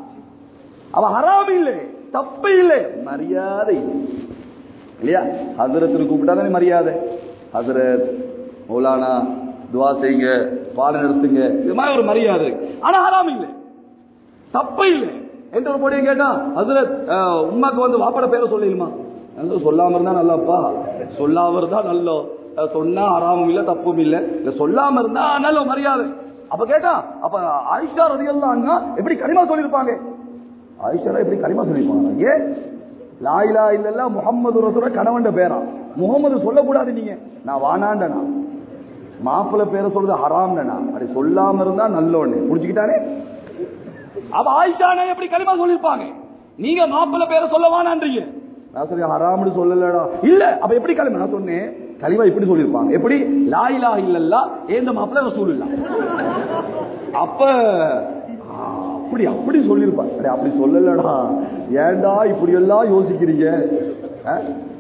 அவ ஹராம் இல்லை தப்பு இல்லை மரியாதை இல்லை இல்லையா ஹசரத்துக்கு கூப்பிட்டா தானே மரியாதை ஹசரத் மௌலானா துவா செய்யுங்க பாடம் நிறுத்துங்க இது மாதிரி ஒரு மரியாதை இருக்கு. ஆனா ஹராம் இல்லை தப்பு இல்லை என்ற ஒரு பொடியும் கேட்டா ஹசரத் அஹ், உம்மாக்கு வந்து வாப்பட பேரை சொல்லிடுமா நல்ல சொல்லாம இருந்தா நல்லாப்பா சொல்லாம இருந்தா நல்லோ அஹ், சொன்னா ஹராமும் இல்ல தப்பும் இல்ல இல்ல சொல்லாம இருந்தா நல்ல மரியாதை அப்ப கேட்டா அப்ப ஆயிஷா ரதியல்லாம் எப்படி கனிமா சொல்லியிருப்பாங்க ஆயிஷா எப்படி கனிமா சொல்லியிருப்பாங்க ஏன் லாயிலா இல்லல்ல முகம்மது ரசூல கணவன் பேரா முகமது சொல்லக்கூடாது நீங்க நான் வானாண்டனா மாப்பிள்ள பேரை சொல்றது ஹராம்னா அப்படி சொல்லாம இருந்தா நல்லோன்னு புடிச்சுக்கிட்டானே அப்ப ஆயிஷானே எப்படி கலிமா சொல்லிருப்பாங்க நீங்க மாப்பிள்ள பேரை சொல்ல வானான்றீங்க நான் சொல்லி ஹராம்னு சொல்லலடா இல்ல அப்ப எப்படி கலிமா நான் சொன்னேன் கலிமா இப்படி சொல்லிருப்பாங்க எப்படி லாயிலா இல்லல்லா ஏந்த மாப்பிள்ள ரசூல் இல்ல அப்ப ஆ, அப்படி அப்படி சொல்லிருப்பாங்க அடே, அப்படி சொல்லலடா ஏன்டா இப்படி எல்லாம் யோசிக்கிறீங்க ஆ?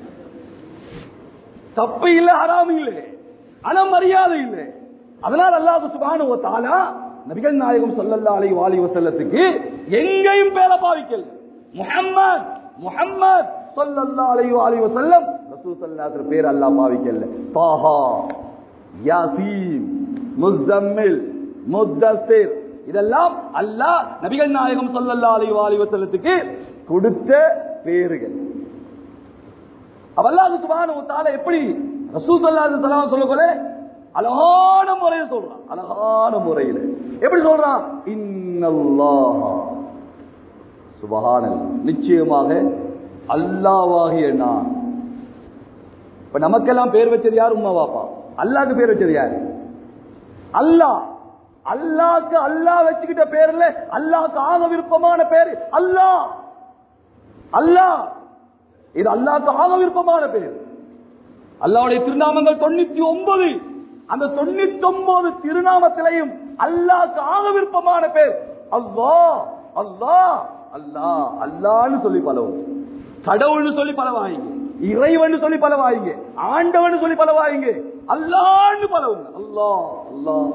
தப்பு இல்ல ஹராம் இல்லை ஆனா மரியாதை இல்லை அதனால் அல்லாஹ் சுப்ஹானஹு வ தஆலா நபிகள் நாயகம் ஸல்லல்லாஹு அலைஹி வஸல்லம் வஸல்லத்துக்கு எங்கேயும் பேர பாவிக்கல முஹம்மத் முஹம்மத் ஸல்லல்லாஹு அலைஹி வஸல்லம் வஸல்லம் ரசூல் ஸல்லல்லாஹு அலைஹி வஸல்லம் பேர் அல்லாஹ் பாவிக்கல தாஹா யாசீன் முஸம்மில் முத்தஸிர் இதெல்லாம் அல்லாஹ் நபிகள் நாயகம் ஸல்லல்லாஹு அலைஹி வஸல்லத்துக்கு கொடுத்த பேர்கள் அப்ப அல்லாஹ் சுப்ஹானஹு வ தஆலா எப்படி ரசூல் ஸல்லல்லாஹு அலைஹி வஸல்லம் சொல்லக்கொள்ள அழகான முறையில் சொல்றான் அழகான முறையில் எப்படி சொல்றான் இன்னல்லாஹ சுபஹானல்லாஹ் நிச்சயமாக அல்லாஹ்வாகிய நான் இப்ப நமக்கெல்லாம் பேர் வச்சது யார் உம்மா பாப்பா அல்லாஹ்க்கு பேர் வச்சது யார் அல்லாஹ் அல்லாஹ்க்கு அல்லாஹ் வச்சுக்கிட்ட பேர்ல அல்லாஹ்க்கு ஆக விருப்பமான பேர் அல்லாஹ் அல்லாஹ் இது அல்லாஹ்க்கு ஆக விருப்பமான பேர் அல்லாஹ்வுடைய திருநாமங்கள் தொண்ணூத்தி ஒன்பது அந்த தொண்ணூத்தி ஒன்பது திருநாமத்திலையும் அல்லாஹ்க்கு ஆக விருப்பமான பேர் அல்லாஹ் அல்லாஹ் அல்லாஹ் அல்லாஹ்னு சொல்லி பலவும் கடவுள்னு சொல்லி பலவாயிங்க இறைவன் சொல்லி பலவாயிங்க ஆண்டவன் சொல்லி பலவாயிங்க அல்லாஹ்னு பலவும் அல்லாஹ் அல்லாஹ்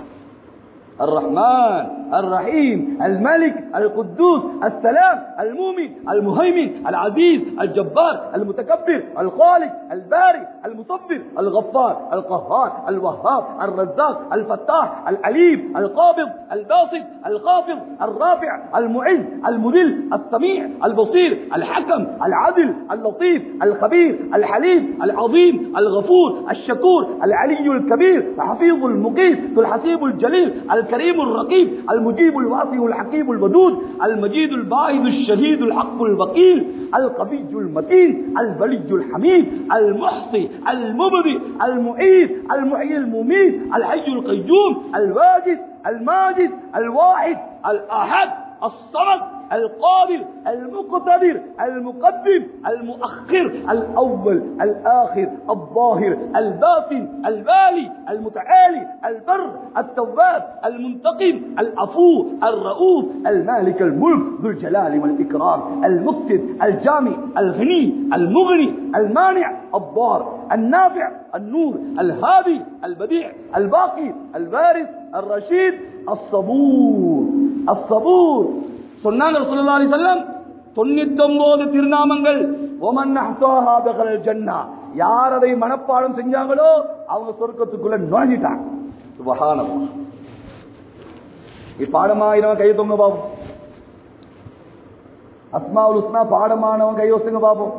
الرحمن الرحيم الملك القدوس السلام المؤمن المهيمن العزيز الجبار المتكبر الخالق الباري المصبر الغفار القهار الوهاب الرزاق الفتاح العليم القابض الباسط الخافض الرافع المعز المذل السميع البصير الحكم العدل اللطيف الخبير الحليم العظيم الغفور الشكور العلي الكبير الحفيظ المقيت ذو الحسيب الجليل الكريم الرقيب المجيب الواسع الحكيم الودود المجيد الباعث الشهيد الحق الوكيل القوي المتين الولي الحميد المحصي المبدئ المعيد المحيي المميت الحي القيوم الواجد الماجد الواحد الأحد الصمد القابل المقتدر المقدم المؤخر الأول الآخر الظاهر الباطن البالي المتعالي البر التواب المنتقم العفو الرؤوف المالك الملك ذو الجلال والإكرام المقتد الجامع الغني المغني المانع الضار النافع النور الهادي البديع الباقي البارث الرشيد الصبور الصبور சொன்னாங்க ரசூலுல்லாஹி அலைஹி வஸல்லம் 99 திருநாமங்கள் ஒமன் அஹ்சாஹா தகல் ஜன்னா யார் அதை மனப்பாடம் செஞ்சாங்களோ அவங்க சொர்க்கத்துக்குள்ள நுழைஞ்சிட்டாங்க சுபஹானல்லாஹ் இப்பாடமாயிரம் கை தொங்க பாப்போம் அஸ்மாவுல் உஸ்னா பாடமானவன் கை வசுங்க பாப்போம்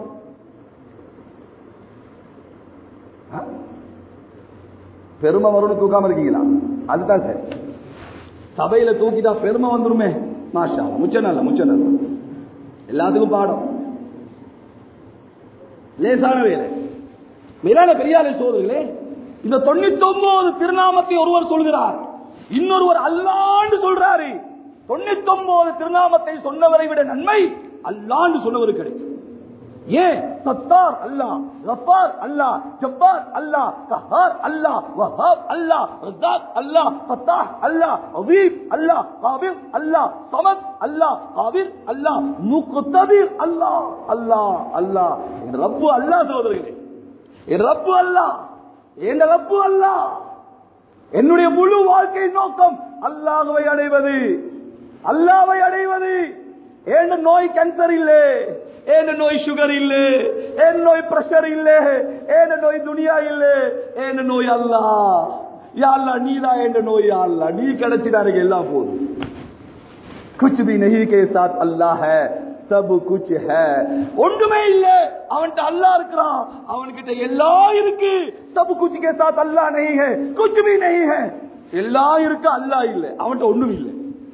பெருமை வரும்னு தூக்காம இருக்கீங்களா அதுதான் சரி சபையில தூக்கிட்டா பெருமை வந்துருமே மாஷா முச்ச நல்ல முச்ச நல்ல எல்லாத்துக்கும் பாடம் லேசான வேலை மேலான பெரியாரை சோதர்களே இந்த தொண்ணூத்தி ஒன்பது திருநாமத்தை ஒருவர் சொல்கிறார் இன்னொருவர் அல்லாண்டு சொல்றாரு தொண்ணூத்தி ஒன்பது திருநாமத்தை சொன்னவரை விட நன்மை அல்லாண்டு சொன்னவர் கிடைக்கும் ஏன் சத்தார் அல்லாஹ் கஃபார் அல்லாஹ் ஜப்பார் அல்லாஹ் கஹார் அல்லாஹ் வஹாப் அல்லாஹ் ரஸாக் அல்லாஹ் ஃபத்தாஹ் அல்லாஹ் அதீப் அல்லாஹ் காபிர் அல்லாஹ் சமத் அல்லாஹ் காபிர் அல்லாஹ் முக்ததிர் அல்லாஹ் அல்லாஹ் அல்லாஹ் என் ரப்பு அல்லாஹ் சகோதரர்களே என் ரப்பு அல்லாஹ் என் ரப்பு அல்லாஹ் என்னுடைய முழு வாழ்க்கை நோக்கம் அல்லாஹ்வை அடைவது அல்லாஹ்வை அடைவது ஏன் நோய் கேன்சர் இல்லே ஏன் நோய் சுகர் இல்லே ஏன் நோய் பிரஷர் இல்லே ஏன் நோய் துனியா இல்லே ஏன் நோய் அல்லா யா அல்லா நீதான் என் நோய் யா அல்லா நீ கிடைச்சிட்டா எனக்கு எல்லாம் போதும் குச் भी नहीं के साथ अल्लाह है सब कुछ है ஒன்றுமே இல்ல அவன்கிட்ட அல்லாஹ் இருக்கிறான் அவன்கிட்ட எல்லாம் இருக்கு सब कुछ के साथ अल्लाह नहीं है कुछ भी नहीं है எல்லாம் இருக்கு அல்லாஹ் இல்ல அவன்கிட்ட ஒண்ணும் இல்லை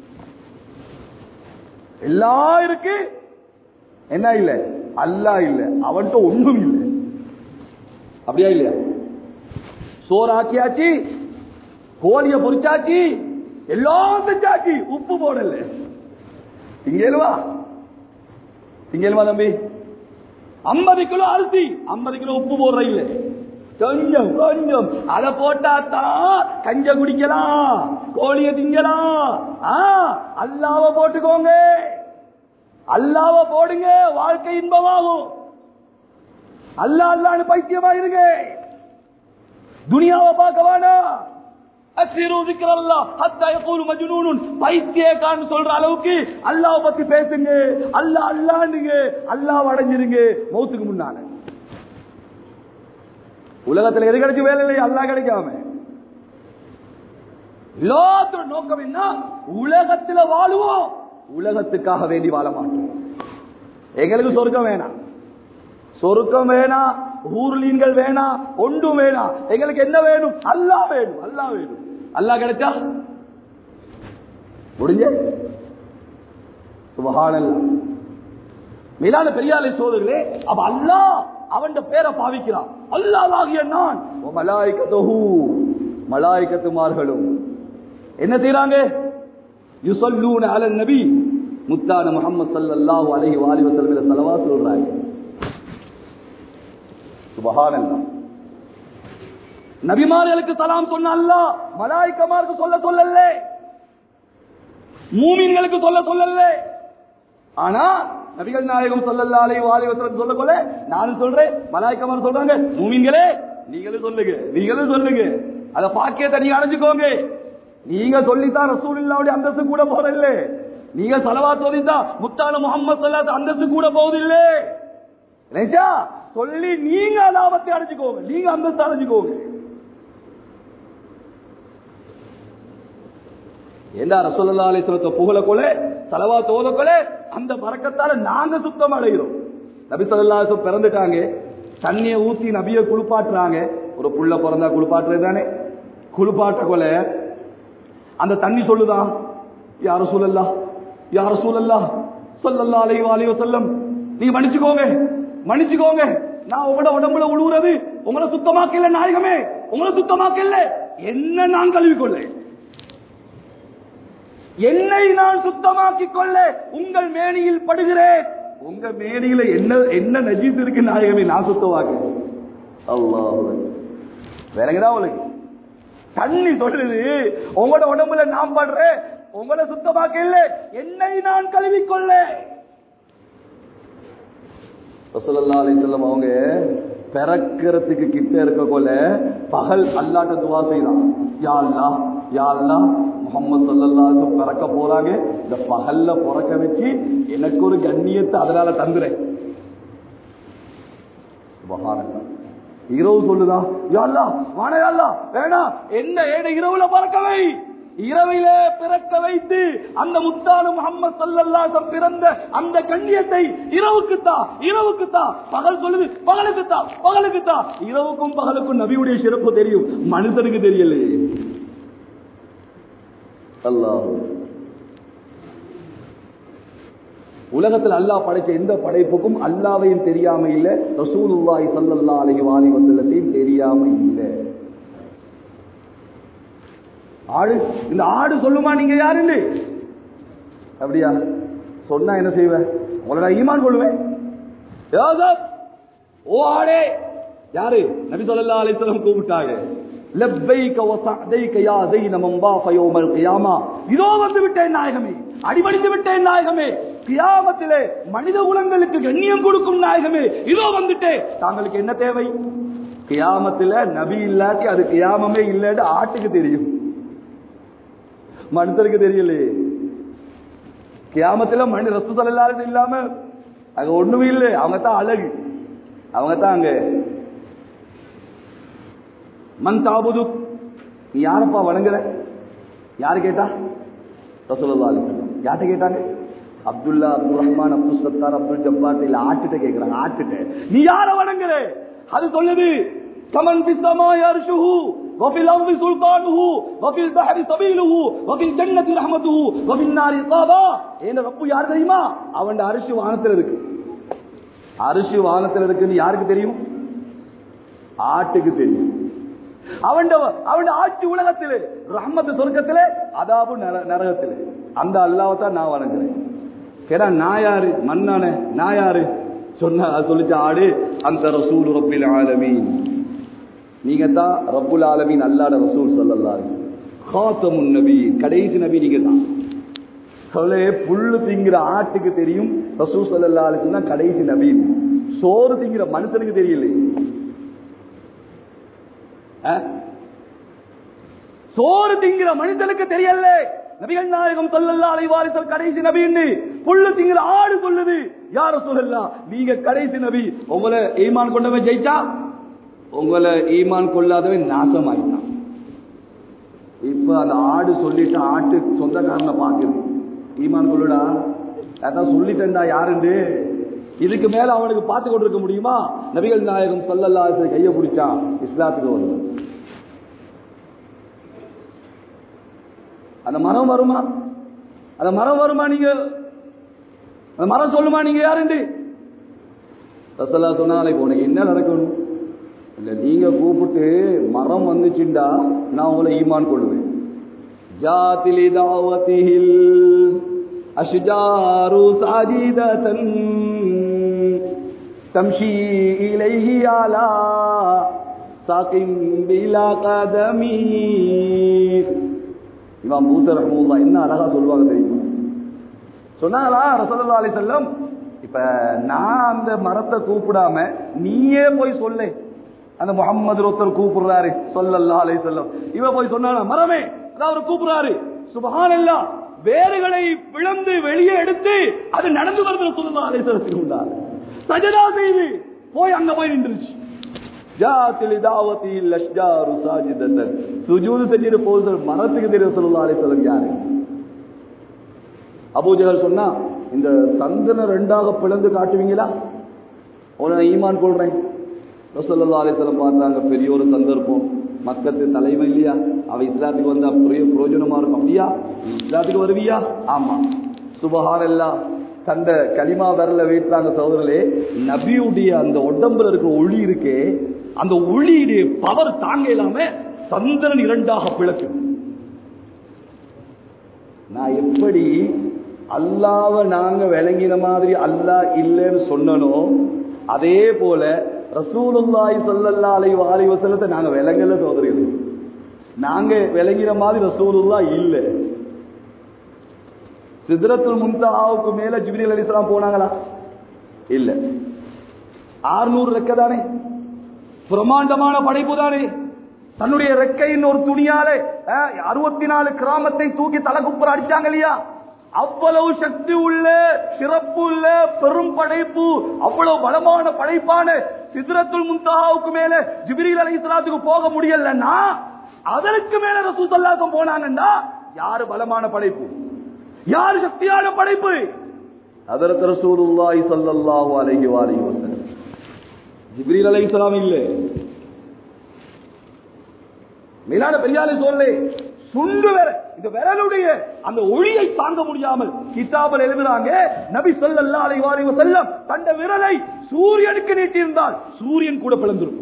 எல்லாம் இருக்கு என்ன இல்ல அல்லாஹ் இல்ல அவன்கிட்ட ஒண்ணும் இல்லை அப்படியா இல்லையா சோறு ஆக்கியாச்சு கோழிய பொறிச்சாச்சு எல்லாம் செஞ்சாச்சு உப்பு போடல திங்கேலுவா திங்கேலுவா தம்பி ஐம்பது கிலோ அரிசி ஐம்பது கிலோ உப்பு போடுற இல்ல கொஞ்சம் கொஞ்சம் அத போட்டாத்தான் கஞ்ச குடிக்கலாம் கோழிய திங்கலாம் ஆ, அல்லாவ போட்டுக்கோங்க அல்லாவ போடுங்க வாழ்க்கை இன்பமாகும் அல்லா அல்லான்னு பைத்தியமா இருங்க துனியாவை பார்க்க வேணாம் அக்ஸிரு திக்ரல்லாஹ் ஹத்தா யகூலு மஜ்னூனுன் பைத்தியக்காரன் சொல்ற அளவுக்கு அல்லாஹ் பத்தி பேசுங்க அல்லாஹ் அல்லாஹ்னுங்க அல்லாஹ் அடைஞ்சிருங்க மௌத்துக்கு முன்னால உலகத்துல எது கிடைச்சு வேலை இல்லை அல்லாஹ் கிடைக்காம எல்லாத்தோட நோக்கம் என்ன உலகத்துல வாழுவோம் உலகத்துக்காக வேண்டி வாழ மாட்டோம் எங்களுக்கு சொர்க்கம் வேணாம் சொருக்கம் வேணாம் ஊர்லீன்கள் வேணாம் ஒன்றும் வேணாம் எங்களுக்கு என்ன வேணும் அல்லாஹ் வேணும் அல்லாஹ் வேணும் அல்லாஹ் கிடைச்சா முடிஞ்ச சுபஹானல்லாஹ் மேலான பெரியாலை சோதர்களே அப்ப அல்லாஹ் அவன் பேரை பாவிக்கிறான் அல்லாஹ்வாகிய நான் வ மலாயிகத்துஹு மலாயிகத்துமார்களும் என்ன செய்றாங்க யுஸல்லூன அலன் நபி முத்தான முஹம்மது ஸல்லல்லாஹு அலைஹி வஆலிஹி வஸல்லம் ஸலவாத் சொல்றாங்க சுபஹானல்லாஹ் நபிமார்களுக்கு சலாம் சொன்ன அல்லாஹ் மலாய்க்கமாருக்கு சொல்ல சொல்லல மூமின்களுக்கு சொல்ல சொல்லல ஆனா நபிகள் நாயகம் ஸல்லல்லாஹு அலைஹி வஆலிஹி வஸல்லம் சொல்ல கொள்ள நான் சொல்றேன் மலாய்க்கமார் சொல்றாங்க மூமின்களே நீங்களும் சொல்லுங்க நீங்களும் சொல்லுங்க அத பாக்கியத்தை நீங்க அடைஞ்சுக்கோங்க நீங்க சொல்லித்தான் ரசூலுல்லாவுடைய அந்தஸ்து கூட போறதில்லை நீங்க சலவாத் சொல்லித்தா முத்தான முகமது சல்லாத் அந்தஸ்து கூட போவதில்லை நினைச்சா சொல்லி நீங்க லாபத்தை அடைஞ்சுக்கோங்க நீங்க அந்தஸ்து அடைஞ்சுக்கோங்க ஏண்டா ரசோல்லா அலிஸ்வரத்தை புகழ கொல தலவா தோத கொல அந்த பறக்கத்தால நாங்க சுத்தம் அடைகிறோம் நபி சொல்லா பிறந்துட்டாங்க தண்ணிய ஊத்தி நபிய குளிப்பாட்டுறாங்க ஒரு புள்ள பிறந்தா குளிப்பாட்டுறது தானே குளிப்பாட்ட கொல அந்த தண்ணி சொல்லுதான் யார சூழல்லா யார சூழல்லா சொல்லல்லா அலைஹி அலைஹி வஸல்லம் நீங்க மன்னிச்சுக்கோங்க மன்னிச்சுக்கோங்க நான் உங்களோட உடம்புல உழுவுறது உங்களை சுத்தமாக்கல நாயகமே உங்களை சுத்தமாக்கல என்ன நான் கழுவிக்கொள்ள என்னை நான் சுத்தமாக்கிக் கொள்ள உங்கள் மேனியில் படுகிறேன் உங்க மேனியில என்ன என்ன நஜீஸ் இருக்கு நாயகமே நான் சுத்தமாக்கு அல்லாஹ் வேறங்கடா உங்களுக்கு தண்ணி சொல்லுது உங்களோட உடம்புல நான் படுறேன் உங்களை சுத்தமாக்க இல்ல என்னை நான் கழுவிக்கொள்ள ரசூலுல்லாஹி அலைஹி வஸல்லம் அவங்க பிறக்கிறதுக்கு கிட்ட இருக்க போல பகல் அல்லாட்ட துவா செய்தான் யா அல்லாஹ் யா அல்லாஹ் முகமது ஸல்லல்லாஹு அலைஹி வஸல்லம் பிறக்க போறாங்க இந்த பகல்ல பிறக்க வச்சு எனக்கு ஒரு கண்ணியத்தை அதனால தந்துறேன் சுபஹானல்லாஹ் இரவு சொல்லுதா யா அல்லாஹ் வாணே யா அல்லாஹ் வேணாம் என்ன ஏட இரவுல பறக்கவை இரவிலே பிறக்க வைத்து அந்த முத்தானு முகமது சல்லல்லாஹு பிறந்த அந்த கண்ணியத்தை இரவுக்கு தா இரவுக்கு தா பகல் சொல்லுது பகலுக்கு தா பகலுக்கு தா இரவுக்கும் பகலுக்கும் நபியுடைய சிறப்பு தெரியும் மனுஷனுக்கு தெரியலையே அல்லாஹ் உலகத்தில் அல்லாஹ் படைச்ச எந்த படைப்புக்கும் அல்லாவையும் தெரியாம இல்ல ரசூலுல்லாஹி ஸல்லல்லாஹு அலைஹி வஸல்லத்தையும் தெரியாம இல்லை ஆடு இந்த ஆடு சொல்லுமா நீங்க யாருன்னு அப்படியா சொன்னா என்ன செய்வேன் உங்களை நான் ஈமான் கொள்வேன் யோசப், ஓ ஆடே யாரு நபி ஸல்லல்லாஹு அலைஹி வஸல்லம் கூப்பிட்டாங்க லப்பைக வ சஅதைக யா ஸைன மன்பாஃப யௌமல் கியாமா இதோ வந்து விட்டேன் நாயகமே அடிபணிந்து விட்டேன் நாயகமே கியாமத்திலே மனித குலங்களுக்கு கண்ணியம் கொடுக்கும் நாயகமே இதோ வந்துட்டேன் தாங்களுக்கு என்ன தேவை கியாமத்தில நபி இல்லாட்டி அது கியாமமே இல்லைன்னு ஆட்டுக்கு தெரியும் மனுஷருக்கு தெரியலையே கியாமத்துல மணி ரசு எல்லாரும் இல்லாம அங்க ஒண்ணுமே இல்லை அவங்க தான் அழகு அவங்க தான் அங்க மன் தாபுது நீ யாரப்பா வணங்குற யாரு கேட்டா ரசூலுல்லாஹி அலைஹி வஸல்லம் யார்கிட்ட கேட்டாங்க அப்துல்லா அப்துல் ரஹ்மான் அப்துல் சத்தார் அப்துல் ஜப்பார் இல்ல ஆட்டுட்ட கேக்குறாங்க ஆட்டுட்ட நீ யார வணங்குற அது சொல்லுது கமன் பிஸ்ஸமா யர்ஷுஹு وفي الأرض سلطانه وفي البحر سبيله وفي الجنة رحمته وفي النار عقابا ஏன ரப்பு யார் தெரியுமா அவன் அரிசி வானத்துல இருக்கு அரிசி வானத்துல இருக்குன்னு யாருக்கு தெரியும் ஆட்டுக்கு தெரியும் அவன் அவன் ஆட்சி உலகத்திலே ரஹ்மத்து சொர்க்கத்திலே அதாபு நர- நரகத்திலே அந்த அல்லாவை தான் நான் வணங்குறேன் கேடா நான் யாரு மண்ணானே நான் யாரு சொன்ன அது சொல்லிச்ச ஆடு அந்த ரசூல் ரப்பில் ஆலமீன் நீங்க தான் ரப்புல் ஆலமீன் அல்லாட ரசூல் ஸல்லல்லாஹு அலைஹி வஸல்லம் காத்தமுன் நபி கடைசி நபி நீங்க தான் சொல்லே புல்லு திங்கிற ஆட்டுக்கு தெரியும் ரசூல் ஸல்லல்லாஹு அலைஹி வஸல்லம் கடைசி நபி சோறு திங்கிற மனுஷனுக்கு தெரியல சோறு திங்கிற மனுஷனுக்கு தெரியல நபிகள் நாயகம் ஸல்லல்லாஹு அலைஹி வஸல்லம் கடைசி நபின்னு புல்லு திங்கிற ஆடு சொல்லுது யார சொல்லலாம் நீங்க கடைசி நபி உங்களை ஈமான் கொண்டவன் ஜெயிச்சா உங்களை ஈமான் கொள்ளாதவன் நாசம் ஆயிட்டான் இப்ப அந்த ஆடு சொல்லிட்டு ஆட்டு சொந்தக்காரனை பாக்குது ஈமான் கொள்ளுடா அதான் சொல்லிட்டேன்டா யாருண்டு இதுக்கு மேல அவனுக்கு பார்த்து கொண்டிருக்க முடியுமா நபிகள் நாயகம் சல்லல்லா கைய பிடிச்சான் இஸ்லாத்துக்கு வருவான் அந்த மரம் வருமா அந்த மரம் வருமா நீங்க அந்த மரம் சொல்லுமா நீங்க யாருண்டு ரசல்லா சொன்னாலே உனக்கு என்ன நடக்கணும் இல்ல நீங்க கூப்பிட்டு மரம் வந்துச்சுண்டா நான் உங்களை ஈமான் கொள்ளுவேன் ஜாத்திலி தாவத்திஹில் அஷ்ஜாரு சாஜிததன் தம்ஷி இலைஹி அலா சாகிம் பிலா கதமி இமாம் பூசர் ரஹ்மத்துல்லாஹ் என்ன அழகா சொல்லுவாங்க தெரியுமா சொன்னாங்களா ரசூலுல்லாஹி அலைஹி வஸல்லம் இப்ப நான் அந்த மரத்தை கூப்பிடாம நீயே போய் சொல்லு அந்த முகம்மது ஒருத்தர் கூப்பிடுறாரு சொல்லல்லா அலை சொல்லம் இவ போய் சொன்னானா மரமே அதான் அவர் கூப்பிடுறாரு சுபஹானல்லா வேறுகளை பிளந்து வெளியே எடுத்து அது நடந்து வருது சொல்லலாம் அலை சொல்லத்துக்கு உண்டாரு சஜதா செய்து போய் அங்க போய் நின்றுச்சு ஜாத்திலி தாவத்தி லஷ்ஜாரு சாஜிதத்தன் சுஜூது செஞ்சிட்டு போகுது மரத்துக்கு தெரியும் சொல்லலாம் அலை சொல்லம் யாரு அபூஜகல் சொன்னா இந்த சந்தன ரெண்டாக பிளந்து காட்டுவீங்களா உன நான் ஈமான் கொள்றேன் ரசல்லா அலிஸ்லம் பார்த்தாங்க பெரிய ஒரு சந்தர்ப்பம் மக்கத்து தலைமை இல்லையா அவ இஸ்லாத்துக்கு வந்தா பெரிய பிரயோஜனமா இருக்கும் அப்படியா நீ இஸ்லாத்துக்கு வருவியா ஆமா சுபஹான் எல்லாம் தந்த களிமா விரல வீட்டுறாங்க சகோதரர்களே நபியுடைய அந்த உடம்புல இருக்கிற ஒளி இருக்கே அந்த ஒளியுடைய பவர் தாங்க இல்லாம சந்திரன் இரண்டாக பிளக்கு நான் எப்படி அல்லாவை நாங்க விளங்கின மாதிரி அல்லாஹ் இல்லைன்னு சொன்னனோ அதே போல ரசூலுல்லாஹி ஸல்லல்லாஹு அலைஹி வாலி வஸல்லத்தை நாங்க விளங்கல சோதரிகளே நாங்க விளங்கின மாதிரி ரசூலுல்லா இல்ல சிதறத்துல் முன்தஹாவுக்கு மேல ஜிப்ரீல் அலைஹிஸ்ஸலாம் போனாங்களா இல்ல 600 ரெக்க தானே பிரமாண்டமான படைப்பு தானே தன்னுடைய ரெக்கையின் ஒரு துணியாலே அறுபத்தி நாலு கிராமத்தை தூக்கி தலைக்குப்புற அடிச்சாங்க இல்லையா அவ்வளவு சக்தி உள்ள சிறப்பு உள்ள பெரும் படைப்பு அவ்வளவு பலமான படைப்பான சித்ரத்துல் முன்தஹாவுக்கு மேல ஜிப்ரீல் அலைஹிஸ்ஸலாத்துக்கு போக முடியலன்னா அதற்கு மேல ரசூல் ஸல்லல்லாஹு போனாங்கன்னா யாரு பலமான படைப்பு யாரு சக்தியான படைப்பு அதற்கு ரசூலுல்லாஹி ஸல்லல்லாஹு அலைஹி வஸல்லம் ஜிப்ரீல் அலைஹிஸ்ஸலாம் இல்லை மேலான பெரியாலே சொல்லு சுண்டு வேற இந்த விரலுடைய அந்த ஒளியை தாங்க முடியாமல் கிதாபில் எழுதுறாங்க நபி ஸல்லல்லாஹு அலைஹி வஸல்லம் தந்த விரலை சூரியனுக்கு நீட்டியிருந்தால் சூரியன் கூட பிளந்திருக்கும்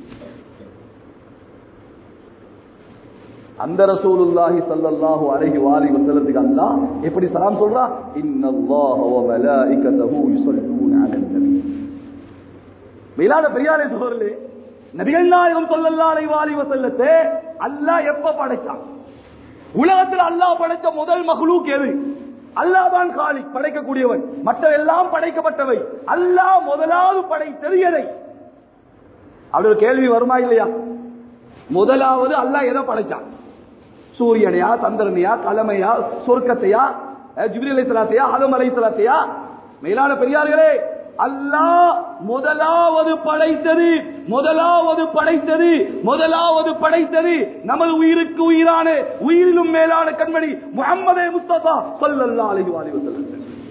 அந்த ரசூலுல்லாஹி ஸல்லல்லாஹு அலைஹி வஆலிஹி வஸல்லத்துக்கு அல்லாஹ் எப்படி சலாம் சொல்றா இன்னல்லாஹ வ மலாயிகத்தஹு யுஸல்லூன அலன் நபி மேலான பெரியாரே சகோதரர்களே நபிகள் நாயகம் ஸல்லல்லாஹு அலைஹி வஆலிஹி வஸல்லத்தை அல்லாஹ் எப்ப படைச்சான் உலகத்தில் அல்லாஹ் படைத்த முதல் மஹ்லூக் எது அல்லாஹ் தான் காலிக் படைக்கக்கூடியவன் மற்ற எல்லாம் படைக்கப்பட்டவை அல்லாஹ் முதலாவது படைத்தது எதை அப்படி ஒரு கேள்வி வருமா இல்லையா முதலாவது அல்லாஹ் எதை படைச்சான் சூரியனையா சந்திரனையா கலமையா சொர்க்கத்தையா ஜிபிரி அலை சலாத்தையா ஆதம் அலை சலாத்தையா மேலான பெரியார்களே அல்லாஹ் முதலாவது படைத்தது முதலாவது படைத்தது முதலாவது படைத்தது நமது உயிருக்கு உயிரான உயிரிலும் மேலான கண்மணி முகமது முஸ்தபா சொல்லல்லா அலைஹி வஸல்லம்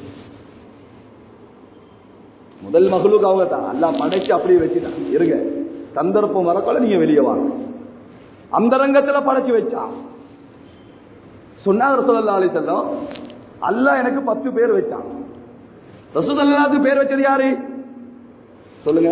முதல் மகளுக்கு அவங்க தான் அல்லாஹ் படைச்சு அப்படியே வச்சுட்டான் இருங்க சந்தர்ப்பம் வரக்கொள்ள நீங்க வெளியே வாங்க அந்த ரங்கத்துல படைச்சு வச்சான் சொன்னாங்க ரசூலுல்லாஹி அலைஹி வஸல்லம் அல்லாஹ் எனக்கு பத்து பேர் வச்சான் ரசூலுல்லாஹ்க்கு பேர் வச்சது யாரு சொல்லுங்க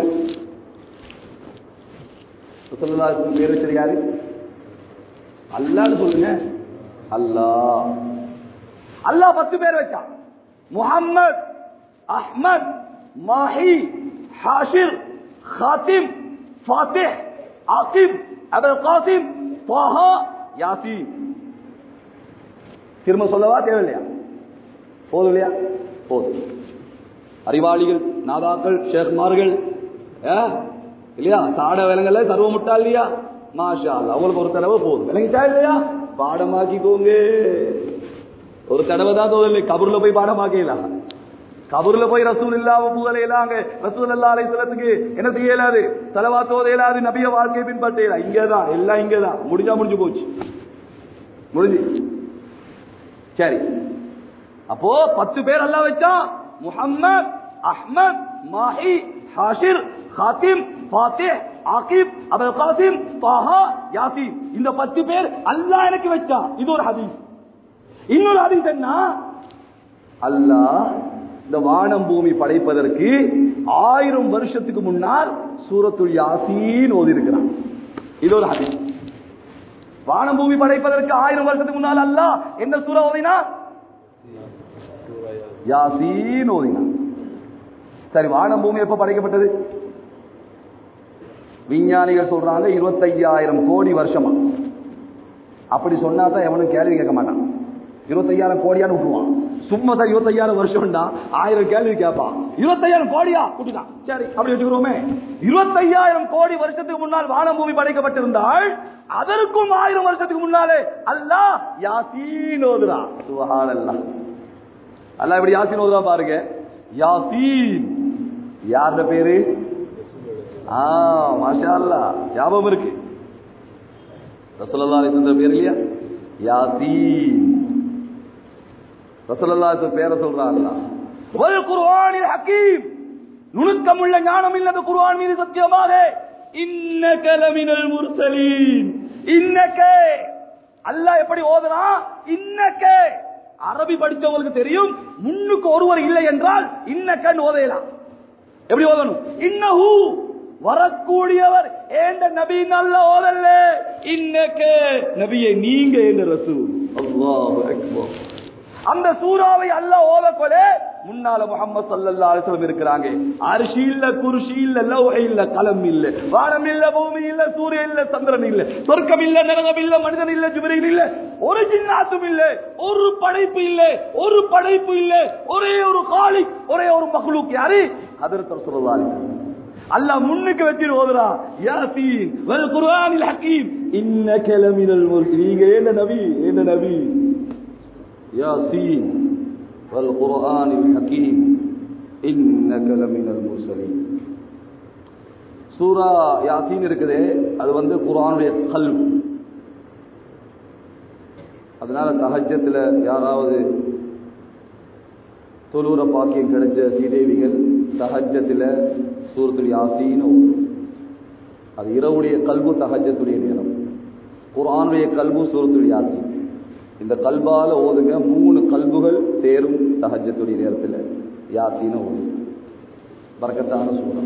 ரசூலுல்லாஹ்க்கு பேர் வச்சது யாரு அல்லாஹ்னு சொல்லுங்க அல்லாஹ் அல்லாஹ் பத்து பேர் வச்சான் முஹம்மத் அஹ்மத் மாஹி ஹாஷிர் خاتم فاتح عاقب ابو القاسم طه யாசீன் திரும்ப சொல்லவா தேவையில்லையா போதும் இல்லையா போதும் அறிவாளிகள் நாதாக்கள் ஷேக்மார்கள் ஆ? இல்லையா சாட விலங்கல்ல சர்வ முட்டா இல்லையா மாஷா அல்லாஹ். அவங்களுக்கு ஒரு தடவை போதும் விளங்கிட்டா இல்லையா பாடமாக்கிக்கோங்க ஒரு தடவை தான் தோதல் கபூர்ல போய் பாடமாக்கலாம் கபூர்ல போய் ரசூல் இல்லாம புகழையிலாங்க ரசூல் அல்லா அலைசலத்துக்கு என்ன செய்ய இயலாது செலவாத்தோத இயலாது நபிய வாழ்க்கையை பின்பற்ற இயலாது இங்கதான் எல்லாம் இங்கதான் முடிஞ்சா முடிஞ்சு போச்சு முடிஞ்சு சரி அப்போ பத்து பேர் அல்லாஹ் வச்சா முஹம்மத் அஹ்மத் மாஹி ஹாஷிர் ஹாத்திம் ஃபாத்திஹ் ஆகிப் அபுல் காசிம் தாஹா யாசின் இந்த பத்து பேர் அல்லாஹ் எனக்கு வச்சா இது ஒரு ஹதீஸ் இன்னொரு ஹதீஸ் என்ன அல்லாஹ் இந்த வானம் பூமி படைப்பதற்கு ஆயிரம் வருஷத்துக்கு முன்னால் சூரத்துல் யாசீன் ஓதி இருக்கிறான் இது ஒரு ஹதீஸ் வானம் பூமி படைப்பதற்கு ஆயிரம் வருஷத்துக்கு முன்னால் அல்லாஹ் என்ன சூரா ஓதினா யாசீன் ஓதினான் சரி வானம் பூமி எப்ப படைக்கப்பட்டது விஞ்ஞானிகள் சொல்றாங்க இருபத்தையாயிரம் கோடி வருஷமா அப்படி சொன்னா தான் எவனும் கேள்வி கேட்க மாட்டான் இருபத்தையாயிரம் கோடியான்னு விட்டுருவான் சும்மா தான் இருபத்தையாயிரம் வருஷம்டா ஆயிரம் கேள்வி கேட்பான் இருபத்தையாயிரம் கோடியா விட்டுதான் சரி அப்படி வச்சுக்கிறோமே இருபத்தையாயிரம் கோடி வருஷத்துக்கு முன்னால் வானம் பூமி படைக்கப்பட்டிருந்தால் அதற்கும் ஆயிரம் வருஷத்துக்கு முன்னாலே அல்லாஹ் யாசீன் ஓதுரா சுபஹானல்லாஹ் அல்லாஹ் இப்படி யாசீன் ஓதுரா பாருங்க யாசீன் யாரோட பேரு ஆ மாஷா அல்லாஹ் ஞாபகம் இருக்கு ரசூலுல்லாஹி அலைஹி பேர் இல்லையா யாசீன் ரசூலுல்லாஹி பேரை சொல்றாங்க வல் குர்ஆனில் ஹக்கீம் நுணுக்கமுள்ள ஞானம் இல்லது குர்ஆன் மீது சத்தியமாக இன்னக லமினல் முர்சலீன் இன்னக அல்லாஹ் எப்படி ஓதுறான் இன்னக அரபி படிச்சவங்களுக்கு தெரியும் முன்னுக்கு ஒருவர் இல்லை என்றால் இன்னக்கன்னு ஓதையலாம் எப்படி ஓதணும் இன்னஹு வரக்கூடியவர் ஏண்ட நபி நல்ல ஓதல்ல இன்னக்க நபியை நீங்க என்ற ரசூல் அல்லாஹு அக்பர் அந்த சூறாவை அல்லாஹ் ஓதக்கொலே முன்னால முகமது சல்லல்லா அலிஸ்லம் இருக்கிறாங்க அரிசி இல்ல குருசி இல்ல லௌஹ இல்ல கலம் இல்ல வானம் இல்ல பூமி இல்ல சூரியன் இல்ல சந்திரன் இல்ல சொர்க்கம் இல்ல நரகம் இல்ல மனிதன் இல்ல ஜிபிரில் இல்ல ஒரு ஜின்னாத்தும் இல்ல ஒரு படைப்பு இல்ல ஒரு படைப்பு இல்ல ஒரே ஒரு காலி ஒரே ஒரு மகளுக்கு யாரு ஹதரத் ரசூலுல்லாஹி அல்லாஹ் முன்னுக்கு வச்சு ஓதுறா யாசீன் வல் குர்ஆனில் ஹக்கீம் இன்னக லமினல் முர்சலீன் நீங்க என்ன நபி என்ன நபி யாசீன் வல் குர்ஆனில் ஹக்கீம் இன்னக லமினல் முர்சலீன் சூரா யாசீன் இருக்குதே அது வந்து குர்ஆனுடைய கல்ப் அதனால தஹஜத்துல யாராவது தொழுற பாக்கியம் கிடைச்ச சீதேவிகள் தஹஜத்துல சூரத்துல் யாசீன் ஓதும். அது இரவுடைய கல்பு தஹஜத்துடைய நேரம் குர்ஆனுடைய கல்பு சூரத்துல் யாசீன் இந்த கல்பால ஓதுங்க மூணு கல்புகள் சேரும் தஹஜத்துடைய நேரத்தில் யாசீன ஓதும் பறக்கத்தான சூரம்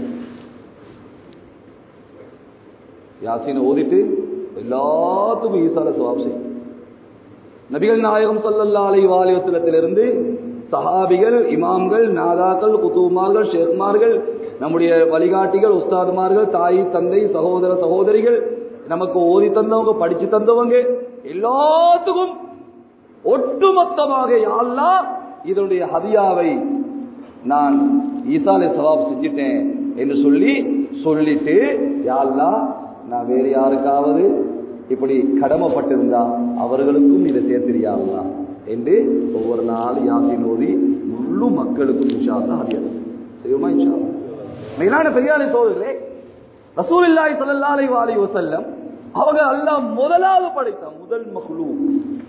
யாசீனை ஓதிட்டு எல்லாத்துக்கும் ஈசால சுவாப் செய்யும் நபிகள் நாயகம் சல்லல்லா அலை வாலிவத்திலிருந்து சஹாபிகள் இமாம்கள் நாதாக்கள் குத்துமார்கள் ஷேக்மார்கள் நம்முடைய வழிகாட்டிகள் உஸ்தாதுமார்கள் தாய் தந்தை சகோதர சகோதரிகள் நமக்கு ஓதி தந்தவங்க படிச்சு தந்தவங்க எல்லாத்துக்கும் ஒட்டுமொத்தமாக யாழ்லா இதனுடைய ஹதியாவை நான் ஈசாலை சவாப் செஞ்சிட்டேன் என்று சொல்லி சொல்லிட்டு யாழ்லா நான் வேறு யாருக்காவது இப்படி கடமைப்பட்டிருந்தா அவர்களுக்கும் இதை சேர்த்திரியாங்களா என்று ஒவ்வொரு நாள் யாசின் ஓதி முழு மக்களுக்கும் இன்ஷால்லா ஹதியா செய்வோமா இன்ஷா மேலான பெரியாரை சோதர்களே ரசூலில்லாஹி ஸல்லல்லாஹு அலைஹி வஸல்லம் வஸல்லம் அவங்க அல்லாஹ் முதலாவது படைத்த முதல் மக்லூக்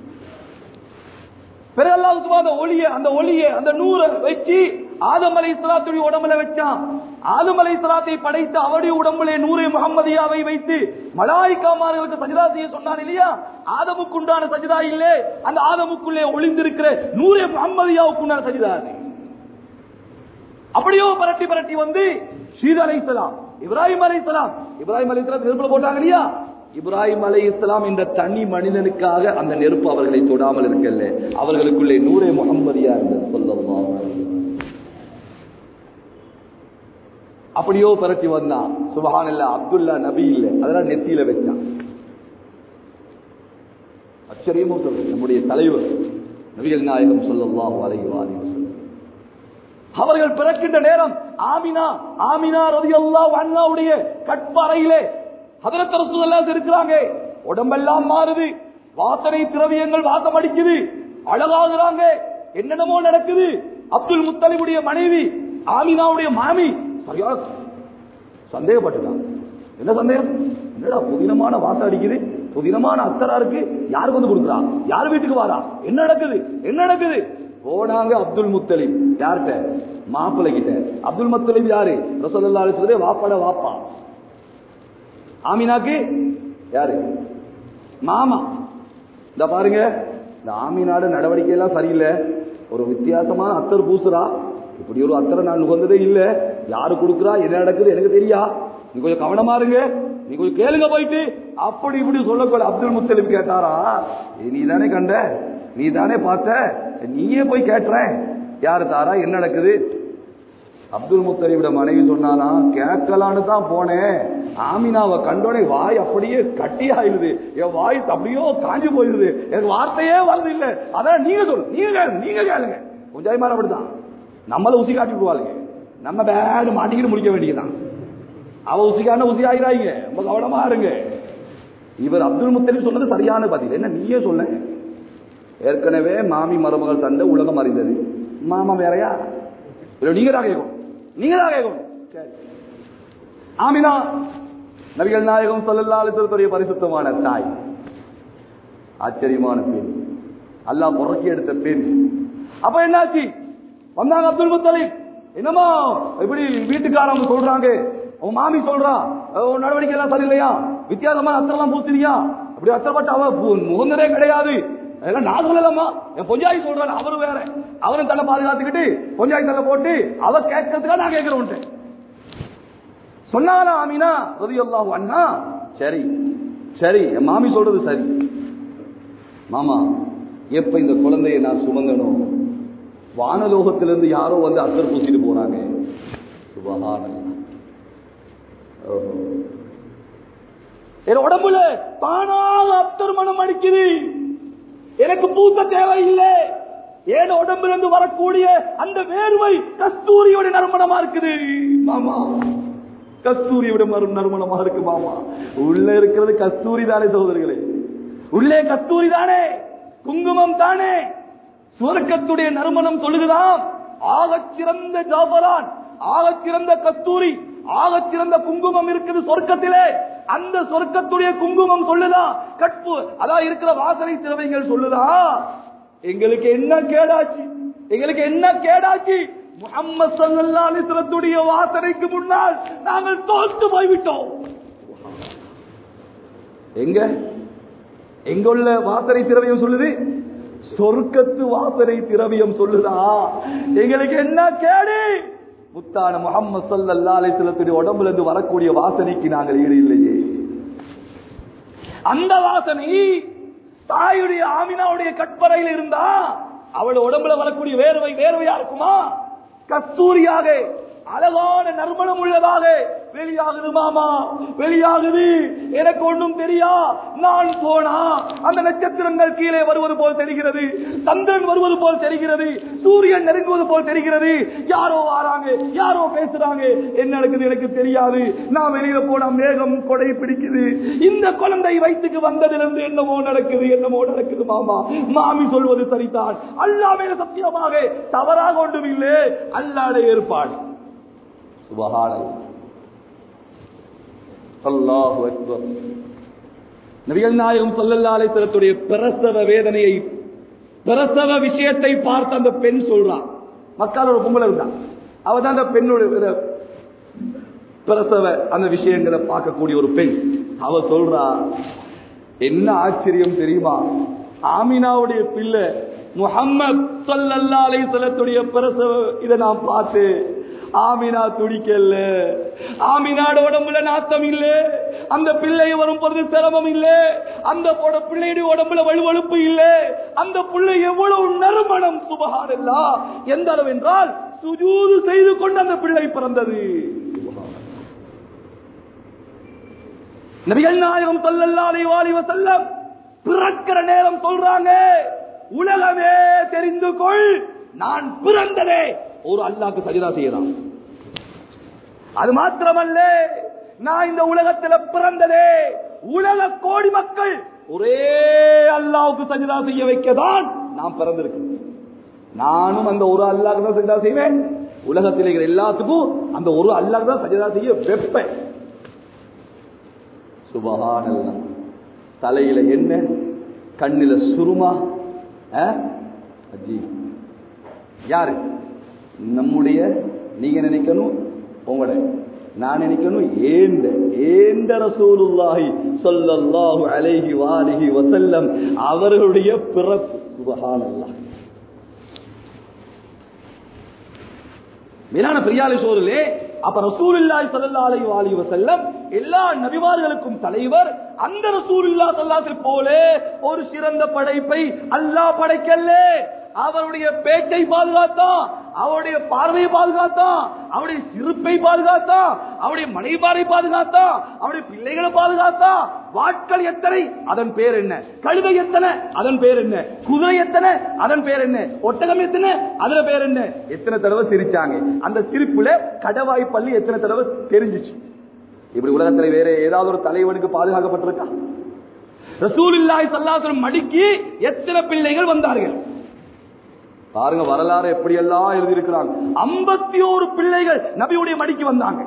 பிறகு அல்லாஹ் சுப்ஹானஹு அந்த ஒளிய அந்த ஒளிய அந்த நூரை வச்சு ஆதம் அலை இஸ்லாத்துடைய உடம்புல வச்சான் ஆதம் அலை இஸ்லாத்தை படைத்த அவருடைய உடம்புல நூரை முகம்மதியாவை வைத்து மலாய்க்காமார்களுக்கு சஜிதா செய்ய சொன்னான் இல்லையா ஆதமுக்கு உண்டான சஜிதா இல்லே அந்த ஆதமுக்குள்ளே ஒளிந்திருக்கிற நூரை முகம்மதியாவுக்கு உண்டான சஜிதா அது அப்படியோ பரட்டி பரட்டி வந்து ஷீத் அலை இஸ்லாம் இப்ராஹிம் அலை இஸ்லாம் இப்ராஹிம் அலை இஸ்லாம் நெருப்புல போட்டாங்க இல்லையா இப்ராஹிம் அலை இஸ்லாம் இந்த தனி மனிதனுக்காக அந்த நெருப்பு அவர்களை தொடாமல் இருக்கல்ல அவர்களுக்குள்ளே நூரே முகம்மதியா இருந்தது சொல்லலாம் அப்படியோ பரட்டி வந்தான் சுபஹான் இல்ல அப்துல்லா நபி இல்ல அதெல்லாம் நெத்தியில வச்சான் ஆச்சரியமும் சொல்றேன் நம்முடைய தலைவர் நபிகள் நாயகம் சொல்லலாம் அலைவாரி அவர்கள் பிறக்கின்ற நேரம் ஆமினா ஆமினா ரதியல்லாஹு அன்ஹாவுடைய கட்பறையிலே ஹதரத் ரசூலுல்லாஹ் இருக்கிறாங்க உடம்பெல்லாம் மாறுது வாசனை திரவியங்கள் வாசம் அடிக்குது அழகாகுறாங்க என்னென்னமோ நடக்குது அப்துல் முத்தலிபுடைய மனைவி ஆமினாவுடைய மாமி சரியா சந்தேகப்பட்டுட்டான் என்ன சந்தேகம் என்னடா புதினமான வாசம் அடிக்குது புதினமான அத்தரா இருக்கு யாருக்கு வந்து கொடுக்குறா யார் வீட்டுக்கு வாரா என்ன நடக்குது என்ன நடக்குது போனாங்க அப்துல் முத்தலிப் யார்கிட்ட மாப்பிள்ளை கிட்ட அப்துல் முத்தலிப் யாரு ரசோல்லா அலிஸ்வதே வாப்பாட வாப்பா ஆமினாக்கு யாரு மாமா இந்த பாருங்க இந்த ஆமினாட நடவடிக்கை எல்லாம் சரியில்லை ஒரு வித்தியாசமான அத்தர் பூசுறா இப்படி ஒரு அத்தரை நான் நுகர்ந்ததே இல்ல யாரு கொடுக்குறா என்ன நடக்குது எனக்கு தெரியா நீ கொஞ்சம் கவனமா இருங்க நீ கொஞ்சம் கேளுங்க போயிட்டு அப்படி இப்படி சொல்லக்கூட அப்துல் முத்தலிப் கேட்டாரா நீ தானே கண்ட நீ தானே பார்த்த நீயே போய் கேட்டுற யாரு தாரா என்ன நடக்குது அப்துல் முத்தலிபிட மனைவி சொன்னானா கேட்கலான்னு தான் போனேன் ஆமினாவை கண்டோடனே வாய் அப்படியே கட்டி ஆயிடுது என் வாய் அப்படியோ காஞ்சு போயிடுது எனக்கு வார்த்தையே வருது இல்ல அதான் நீங்க சொல்லு நீங்க கேளுங்க நீங்க கேளுங்க கொஞ்சம் அப்படிதான் நம்மள உசி காட்டி விடுவாளுங்க நம்ம பேடு மாட்டிக்கிட்டு முடிக்க வேண்டியதுதான் அவ உசிக்கான உசி ஆகிறாங்க ரொம்ப கவனமா இருங்க இவர் அப்துல் முத்தலிப் சொன்னது சரியான பதில் என்ன நீயே சொல்ல ஏற்கனவே மாமி மருமகள் சண்டை உலகம் அறிந்தது மாமா வேறையா இல்ல நீங்க தான் கேட்கணும் நீங்க தான் கேட்கணும் சரி. ஆமினா நபிகள் நாயகம் சொல்லல்லா அலிசத்துடைய பரிசுத்தமான தாய் ஆச்சரியமான பெண் அல்லாஹ் புறக்கி எடுத்த பெண் அப்ப என்னாச்சு வந்தாங்க அப்துல் முத்தலிப் என்னமா இப்படி வீட்டுக்காரங்க சொல்றாங்க உன் மாமி சொல்றா உன் நடவடிக்கை எல்லாம் சரியில்லையா வித்தியாசமான அத்தரெல்லாம் பூசினியா அப்படி அத்தப்பட்ட அவ பு- முகந்ததே கிடையாது அதெல்லாம் நான் சொல்லலாமா என் பொஞ்சாயி சொல்றான் அவரு வேற அவரும் தன்னை பாதுகாத்துக்கிட்டு பொஞ்சாயி தலை போட்டு அவ கேட்கறதுக்காக நான் கேட்கிறேன் சொன்னாரா ஆமினா ரதியல்லாஹு அண்ணா சரி சரி என் மாமி சொல்றது சரி மாமா எப்ப இந்த குழந்தையை நான் சுமந்தனும் வானலோகத்திலிருந்து யாரோ வந்து அத்தர் பூசிட்டு போனாங்க சுபஹானல்லாஹ். ஓஹோ. என் உடம்புல தானாக அத்தர் மனம் அடிக்குது எனக்கு பூத்த தேவையில்லை என் உடம்புல இருந்து வரக்கூடிய அந்த வேர்வை கஸ்தூரியோட நறுமணமா இருக்குது மாமா கஸ்தூரியோட மறு நறுமணமா இருக்கு மாமா உள்ள இருக்கிறது கஸ்தூரி தானே சகோதரர்களே உள்ளே கஸ்தூரி தானே குங்குமம் தானே சுவர்க்கத்துடைய நறுமணம் சொல்லுகிறான் ஆகச் சிறந்த ஜாபரான் ஆகச் சிறந்த கஸ்தூரி ஆகச் சிறந்த குங்குமம் இருக்குது சொர்க்கத்திலே அந்த சொர்க்கத்துடைய குங்குமம் சொல்லுதா கற்பு அதான் இருக்கிற வாசனை திரவியங்கள் சொல்லுதா எங்களுக்கு என்ன கேடாச்சு எங்களுக்கு என்ன கேடாச்சு முகம்மது ஸல்லல்லாஹு அலைஹி வஸல்லத்துடைய வாசனைக்கு முன்னால் நாங்கள் தோற்று போய்விட்டோம் எங்க எங்க உள்ள வாசனை திரவியம் சொல்லுது சொர்க்கத்து வாசனை திரவியம் சொல்லுதா எங்களுக்கு என்ன கேடு முத்தான முகம்மது ஸல்லல்லாஹு அலைஹி வஸல்லத்துடைய உடம்புல இருந்து வரக்கூடிய வாசனைக்கு நாங்கள் ஈடு இல்லையே அந்த வாசனை தாயுடைய ஆமினாவுடைய கற்பறையில் இருந்தா அவள் உடம்புல வரக்கூடிய வேர்வை வேர்வையா இருக்குமா கஸ்தூரியாக அழகான நறுமணம் உள்ளதாக வெளியாகுது மாமா வெளியாகுது எனக்கு ஒண்ணும் தெரியா நான் போனா அந்த நட்சத்திரங்கள் கீழே வருவது போல் தெரிகிறது சந்திரன் வருவது போல் தெரிகிறது சூரியன் நெருங்குவது போல் தெரிகிறது யாரோ வராங்க யாரோ பேசுறாங்க என்ன நடக்குது எனக்கு தெரியாது நான் வெளியில போனா மேகம் கொடை பிடிக்குது இந்த குழந்தை வயிற்றுக்கு வந்ததிலிருந்து என்னமோ நடக்குது என்னமோ நடக்குது மாமா மாமி சொல்வது சரிதான் அல்லாமே சத்தியமாக தவறாக ஒன்றும் இல்லை அல்லாட ஏற்பாடு சுபஹானல்லாஹ் அல்லாஹு அக்பர் நபிகள் நாயகம் ஸல்லல்லாஹு அலைஹி வஸல்லத்துடைய பிரசவ வேதனையை பிரசவ விஷயத்தை பார்த்த அந்த பெண் சொல்றான் மக்கள் ஒரு பொம்பளை இருந்தான் அவ தான் அந்த பெண்ணோட இத பிரசவ அந்த விஷயங்களை பார்க்கக்கூடிய ஒரு பெண் அவ சொல்றா என்ன ஆச்சரியம் தெரியுமா ஆமினாவுடைய பிள்ளை முஹம்மத் ஸல்லல்லாஹு அலைஹி வஸல்லத்துடைய பிரசவ இதை நான் பார்த்து ஆமினா துடிக்கல ஆமினாட உடம்புல நாத்தம் இல்ல அந்த பிள்ளை வரும் பொழுது சிரமம் இல்ல அந்த பொட- பிள்ளையுடைய உடம்புல வலுவழுப்பு இல்ல அந்த பிள்ளை எவ்வளவு நறுமணம் சுபகாரல்லா எந்த அளவு என்றால் சுஜூது செய்து கொண்டு அந்த பிள்ளை பிறந்தது நபிகள் நாயகம் ஸல்லல்லாஹு அலைஹி வஸல்லம் பிறக்கிற நேரம் சொல்றாங்க உலகமே தெரிந்து கொள் நான் பிறந்ததே ஒரு அல்லாஹ்க்கு சஜதா செய்யலாம் அது மாத்திரமல்ல நான் இந்த உலகத்துல பிறந்ததே உலக கோடி மக்கள் ஒரே அல்லாஹ்வுக்கு சஜதா செய்ய வைக்கதான் நான் பிறந்திருக்கேன் நானும் அந்த ஒரு அல்லாஹ்க்கு தான் சஜதா செய்வேன் உலகத்தில் இருக்கிற எல்லாத்துக்கும் அந்த ஒரு அல்லாஹ் தான் சஜதா செய்ய வைப்பேன் சுபஹானல்லாஹ் தலையில என்ன கண்ணில சுருமா அஹ்? அஜீப். யாரு நம்முடைய நீங்க நினைக்கணும் உங்களோட நான் நினைக்கணும் ஏந்த ஏந்த ரசூலுல்லாஹி ஸல்லல்லாஹு அலைஹி வாலிஹி வஸல்லம் அவர்களுடைய பிறப்பு சுபஹானல்லாஹ் மேலான பெரியாலை சோழலே அப்ப ரசூலுல்லாஹி ஸல்லல்லாஹு அலைஹி வஆலிஹி வஸல்லம் எல்லா நபிமார்களுக்கும் தலைவர் அந்த ரசூலுல்லாஹி ஸல்லல்லாஹு அலைஹி போல ஒரு சிறந்த படைப்பை அல்லாஹ் படைக்கல்ல அவருடைய பேச்சை பாதுகாத்தான் அவருடைய பார்வையை பாதுகாத்தான் அவருடைய சிறுப்பை பாதுகாத்தான் அவருடைய மனைவாரை பாதுகாத்தான் அவருடைய பிள்ளைகளை பாதுகாத்தான் வாட்கள் எத்தனை அதன் பேர் என்ன கழுதை எத்தனை அதன் பேர் என்ன குதிரை எத்தனை அதன் பேர் என்ன ஒட்டகம் எத்தனை அதன் பேர் என்ன எத்தனை தடவை சிரிச்சாங்க அந்த சிரிப்புல கடவாய் பள்ளி எத்தனை தடவை தெரிஞ்சிச்சு இப்படி உலகத்துல வேற ஏதாவது ஒரு தலைவனுக்கு பாதுகாக்கப்பட்டிருக்கா ரசூலுல்லாஹி ஸல்லல்லாஹு அலைஹி மடிக்கு எத்தனை பிள்ளைகள் வந்தார்கள் பாருங்க வரலாறு எப்படி எல்லாம் எழுதியிருக்கிறாங்க ஐம்பத்தி ஒரு பிள்ளைகள் நபியுடைய மடிக்கு வந்தாங்க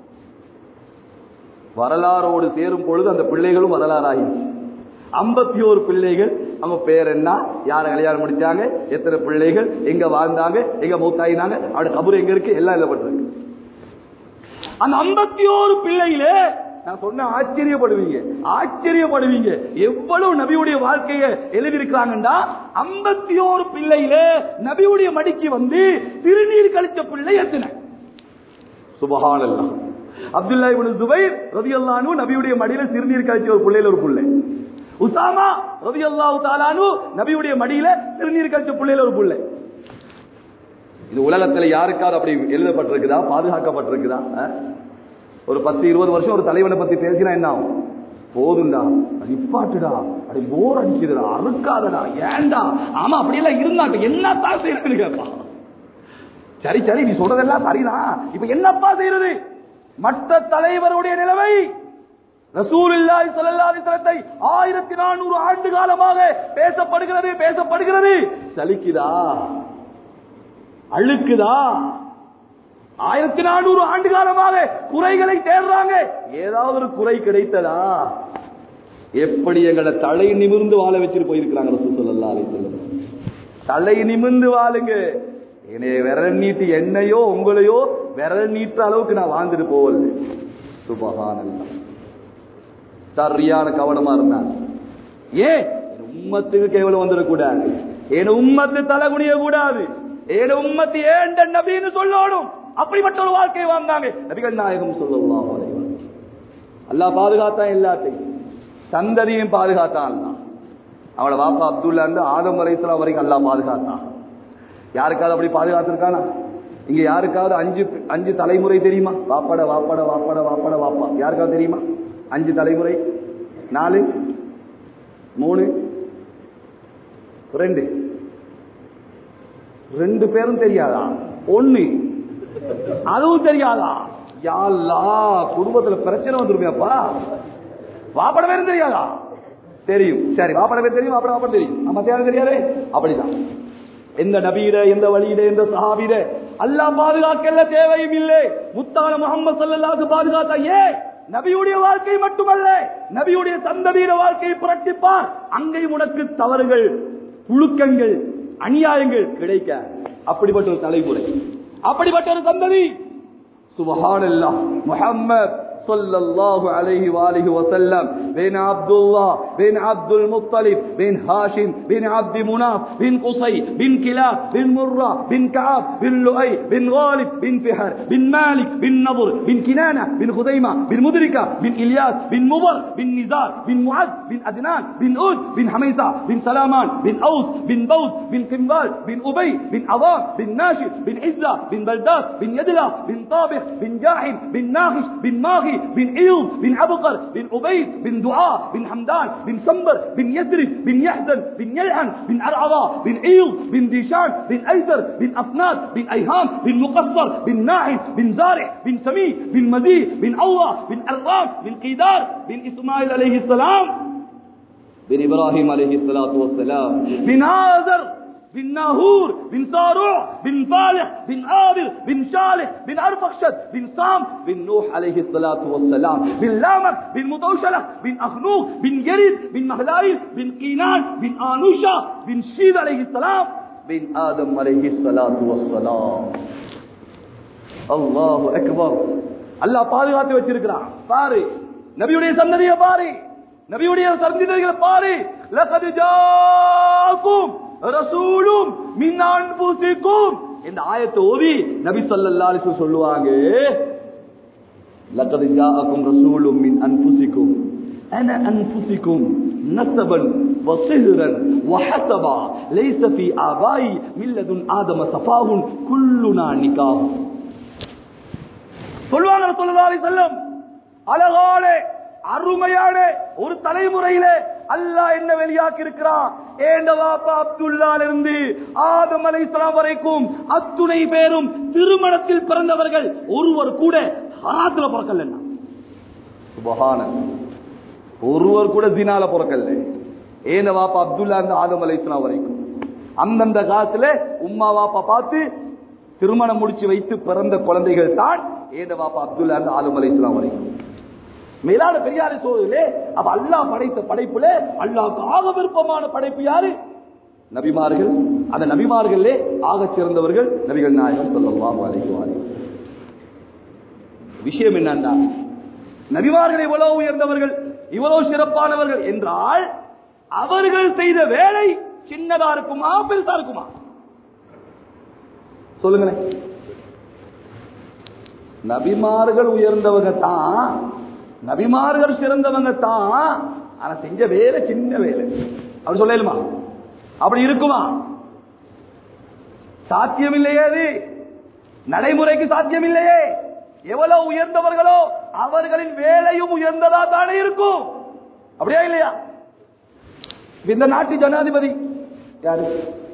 வரலாறோடு சேரும் பொழுது அந்த பிள்ளைகளும் வரலாறாயிடுச்சு ஐம்பத்தி ஒரு பிள்ளைகள் அவங்க பேர் என்ன யாரை கல்யாணம் முடிச்சாங்க எத்தனை பிள்ளைகள் எங்க வாழ்ந்தாங்க எங்க மூத்தாயினாங்க அவட கபூர் எங்க இருக்கு எல்லாம் எழுதப்பட்டிருக்கு அந்த ஐம்பத்தி ஒரு பிள்ளையிலே நான் சொன்ன ஆச்சரியப்படுவீங்க ஆச்சரியப்படுவீங்க எவ்வளவு நபியுடைய வாழ்க்கையை எழுதியிருக்கிறாங்கன்னா ஐம்பத்தி ஒரு பிள்ளையில நபியுடைய மடிக்கு வந்து திருநீர் கழிச்ச பிள்ளை எத்தனை சுபஹானல்லாஹ் அப்துல்லா இப்னு ஜுபைர் ரலியல்லாஹு அன்ஹு நபியுடைய மடியில சிறுநீர் கழிச்ச ஒரு பிள்ளையில ஒரு பிள்ளை உசாமா ரலியல்லாஹு தஆலானு நபியுடைய மடியில திருநீர் கழிச்ச புள்ளையில ஒரு புள்ளை இது உலகத்துல யாருக்காவது அப்படி எழுதப்பட்டிருக்குதா பாதுகாக்கப்பட்டிருக்குதா அஹ்? ஒரு பத்து இருபது வருஷம் ஒரு தலைவனை பத்தி பேசினா என்ன ஆகும் போதும்டா நிப்பாட்டுடா அப்படி போர் அடிக்குதுடா அறுக்காதடா ஏன்டா ஆமா அப்படியெல்லாம் இருந்தா இப்ப என்னத்தான் செய்யறதுன்னு கேட்பான் சரி சரி நீ சொல்றதெல்லாம் சரிதான் இப்ப என்னப்பா செய்யறது மற்ற தலைவருடைய நிலைமை ரசூலுல்லாஹி ஸல்லல்லாஹு அலைஹி வஸல்லத்தை ஆயிரத்தி நானூறு ஆண்டு காலமாக பேசப்படுகிறது பேசப்படுகிறது சலிக்குதா அழுக்குதா ஆயிரத்தி நானூறு ஆண்டு காலமாக குறைகளை தேடுறாங்க ஏதாவது ஒரு குறை கிடைத்ததா எப்படி எங்களை தலை நிமிர்ந்து வாழ வச்சுட்டு போயிருக்கிறாங்க ரசூல் ஸல்லல்லாஹு அலைஹி வஸல்லம் தலை நிமிர்ந்து வாழுங்க என்னைய விரல் நீட்டி என்னையோ உங்களையோ விரல் நீட்டுற அளவுக்கு நான் வாழ்ந்துட்டு போவல சுபஹானல்லாஹ் சரியான கவனமா இருந்தாங்க ஏன் என் உம்மத்துக்கு கேவலம் வந்துடக்கூடாது என் உம்மத்து தலை குனிய கூடாது என் உம்மத்து ஏண்ட நபின்னு சொல்லணும் அப்படிப்பட்ட ஒரு வாழ்க்கையை வாழ்ந்தாங்க நபிகள் நாயகம் சொல்லலாம் அல்லாஹ் பாதுகாத்தான் எல்லாத்தையும் சந்ததியும் பாதுகாத்தான் அல்லாஹ் அவளை வாப்பா அப்துல்லா இருந்து ஆதம் வரைசலாம் வரைக்கும் அல்லாஹ் பாதுகாத்தான் யாருக்காவது அப்படி பாதுகாத்திருக்கானா இங்க யாருக்காவது அஞ்சு அஞ்சு தலைமுறை தெரியுமா வாப்பட வாப்பட வாப்பட வாப்பட வாப்பா யாருக்காவது தெரியுமா அஞ்சு தலைமுறை நாலு மூணு ரெண்டு ரெண்டு பேரும் தெரியாதா ஒண்ணு அதுவும் தெரியாதா யாழ்லா குடும்பத்துல பிரச்சனை வந்துருமையாப்பா வாப்பட பேரும் தெரியாதா தெரியும் சரி வாப்பட பேர் தெரியும் வாப்பட வாப்பட தெரியும் நம்ம தேவை தெரியாதே அப்படிதான் எந்த நபீட எந்த வழியிட எந்த சஹாபிட அல்லாஹ் பாதுகாக்கல தேவையும் இல்லை முத்தான முகமது சல்லல்லாஹு பாதுகாத்தா ஏ நபியுடைய வாழ்க்கை மட்டுமல்ல நபியுடைய சந்ததியிட வாழ்க்கையை புரட்டிப்பார் அங்கேயும் உனக்கு தவறுகள் புழுக்கங்கள் அநியாயங்கள் கிடைக்க அப்படிப்பட்ட ஒரு தலைமுறை அப்படிப்பட்ட ஒரு சந்ததி சுபஹானல்லாஹ் முஹம்மத் صلى الله عليه وآله وسلم بين عبد الله بين عبد المطلب بين هاشم بين عبد مناف بن قصي بن كلاب بن مرة بن كعب بن لؤي بن غالب بن فهر بن مالك بن نضر بن كنانة بن خزيمة بن مدركة بن إلياس بن مضر بن نزار بن معد بن أدنان بن أود بن حميصة بن سلامان بن أوس بن بوس بن قنبال بن أبي بن عظام بن ناشر بن عزة بن بلداس بن يدلة بن طابخ بن جاحم بن ناخش بن ماغي بن إيوب بن عبقر بن أبيد بن دعاء بن حمدان بن سنبر بن يثرب بن يحزن بن يلعن بن أرعضاء بن إيوب بن ديشان بن أيسر بن أفناد بن أيهام بن مقصر بن ناعم بن زارع بن سمي بن مزي بن الله بن أرام بن قيدار بن إسماعيل عليه السلام بن إبراهيم عليه الصلاة والسلام بن آذر بن ناهور بن صاروع بن صالح بن عابر بن شالح بن أرفخشد بن سام بن نوح عليه الصلاة والسلام بن لامك بن مطوشلة بن أخنوق بن يريد بن مهلايل بن قينان بن آنوشا بن شيد عليه السلام بن آدم عليه الصلاة والسلام அல்லாஹு அக்பர் அல்லாஹ் பாதுகாத்து வச்சிருக்கிறான் பாரு நபியுடைய சந்ததியை பாரு நபியுடைய சந்ததிகளை பாரு லகது ஜாக்கும் ரசூலும் மின் அன்புசிக்கும் இந்த ஆயத்தை ஓதி நபி ஸல்லல்லாஹு அலைஹி வஸல்லம் சொல்லுவாங்க லகது ஜாக்கும் ரசூலும் மின் அன்புசிக்கும் أنا أنفسكم نسبا وصهرا وحسبا ليس في آبائي من لدن آدم صفاه كلنا نكاه சொல்லுவாங்க ஸல்லல்லாஹு அலைஹி வஸல்லம் அழகான அருமையான ஒரு தலைமுறையிலே அல்லாஹ் என்ன வெளியாக்கி இருக்கிறான் ஏண்ட வாப்பா அப்துல்லால இருந்து ஆதம் அலைஹிஸ்ஸலாம் வரைக்கும் அத்துணை பேரும் திருமணத்தில் பிறந்தவர்கள் ஒருவர் கூட ஹராத்துல பிறக்கல சுபஹானல்லாஹ் ஒருவர் கூட ஜினால பிறக்கல ஏன வாப்பா அப்துல்லா இருந்து ஆதம் அலைஹிஸ்ஸலாம் வரைக்கும் அந்தந்த காலத்துல உம்மா வாப்பா பார்த்து திருமணம் முடிச்சு வைத்து பிறந்த குழந்தைகள் தான் ஏன வாப்பா அப்துல்லா இருந்து ஆதம் அலைஹிஸ்ஸலாம் வரைக்கும் மேலான பெரியாரை சோதரிலே அப்ப அல்லாஹ் படைத்த படைப்புல அல்லாஹ்க்கு ஆக விருப்பமான படைப்பு யாரு நபிமார்கள் அந்த நபிமார்களே ஆகச் சிறந்தவர்கள் நபிகள் நாயகம் ஸல்லல்லாஹு அலைஹி வஸல்லம் விஷயம் என்னன்னா நபிமார்கள் இவ்வளவு உயர்ந்தவர்கள் இவ்வளவு சிறப்பானவர்கள் என்றால் அவர்கள் செய்த வேலை சின்னதா இருக்குமா பெருசா இருக்குமா சொல்லுங்களேன் நபிமார்கள் உயர்ந்தவங்க தான் நபிமார்கள் சிறந்தவங்க தான் ஆனா செஞ்ச வேலை சின்ன வேலை அப்படி சொல்லலுமா அப்படி இருக்குமா சாத்தியம் இல்லையே அது நடைமுறைக்கு சாத்தியம் இல்லையே எவ்வளவு உயர்ந்தவர்களோ அவர்களின் வேலையும் உயர்ந்ததா தானே இருக்கும் அப்படியா இல்லையா இந்த நாட்டு ஜனாதிபதி யாரு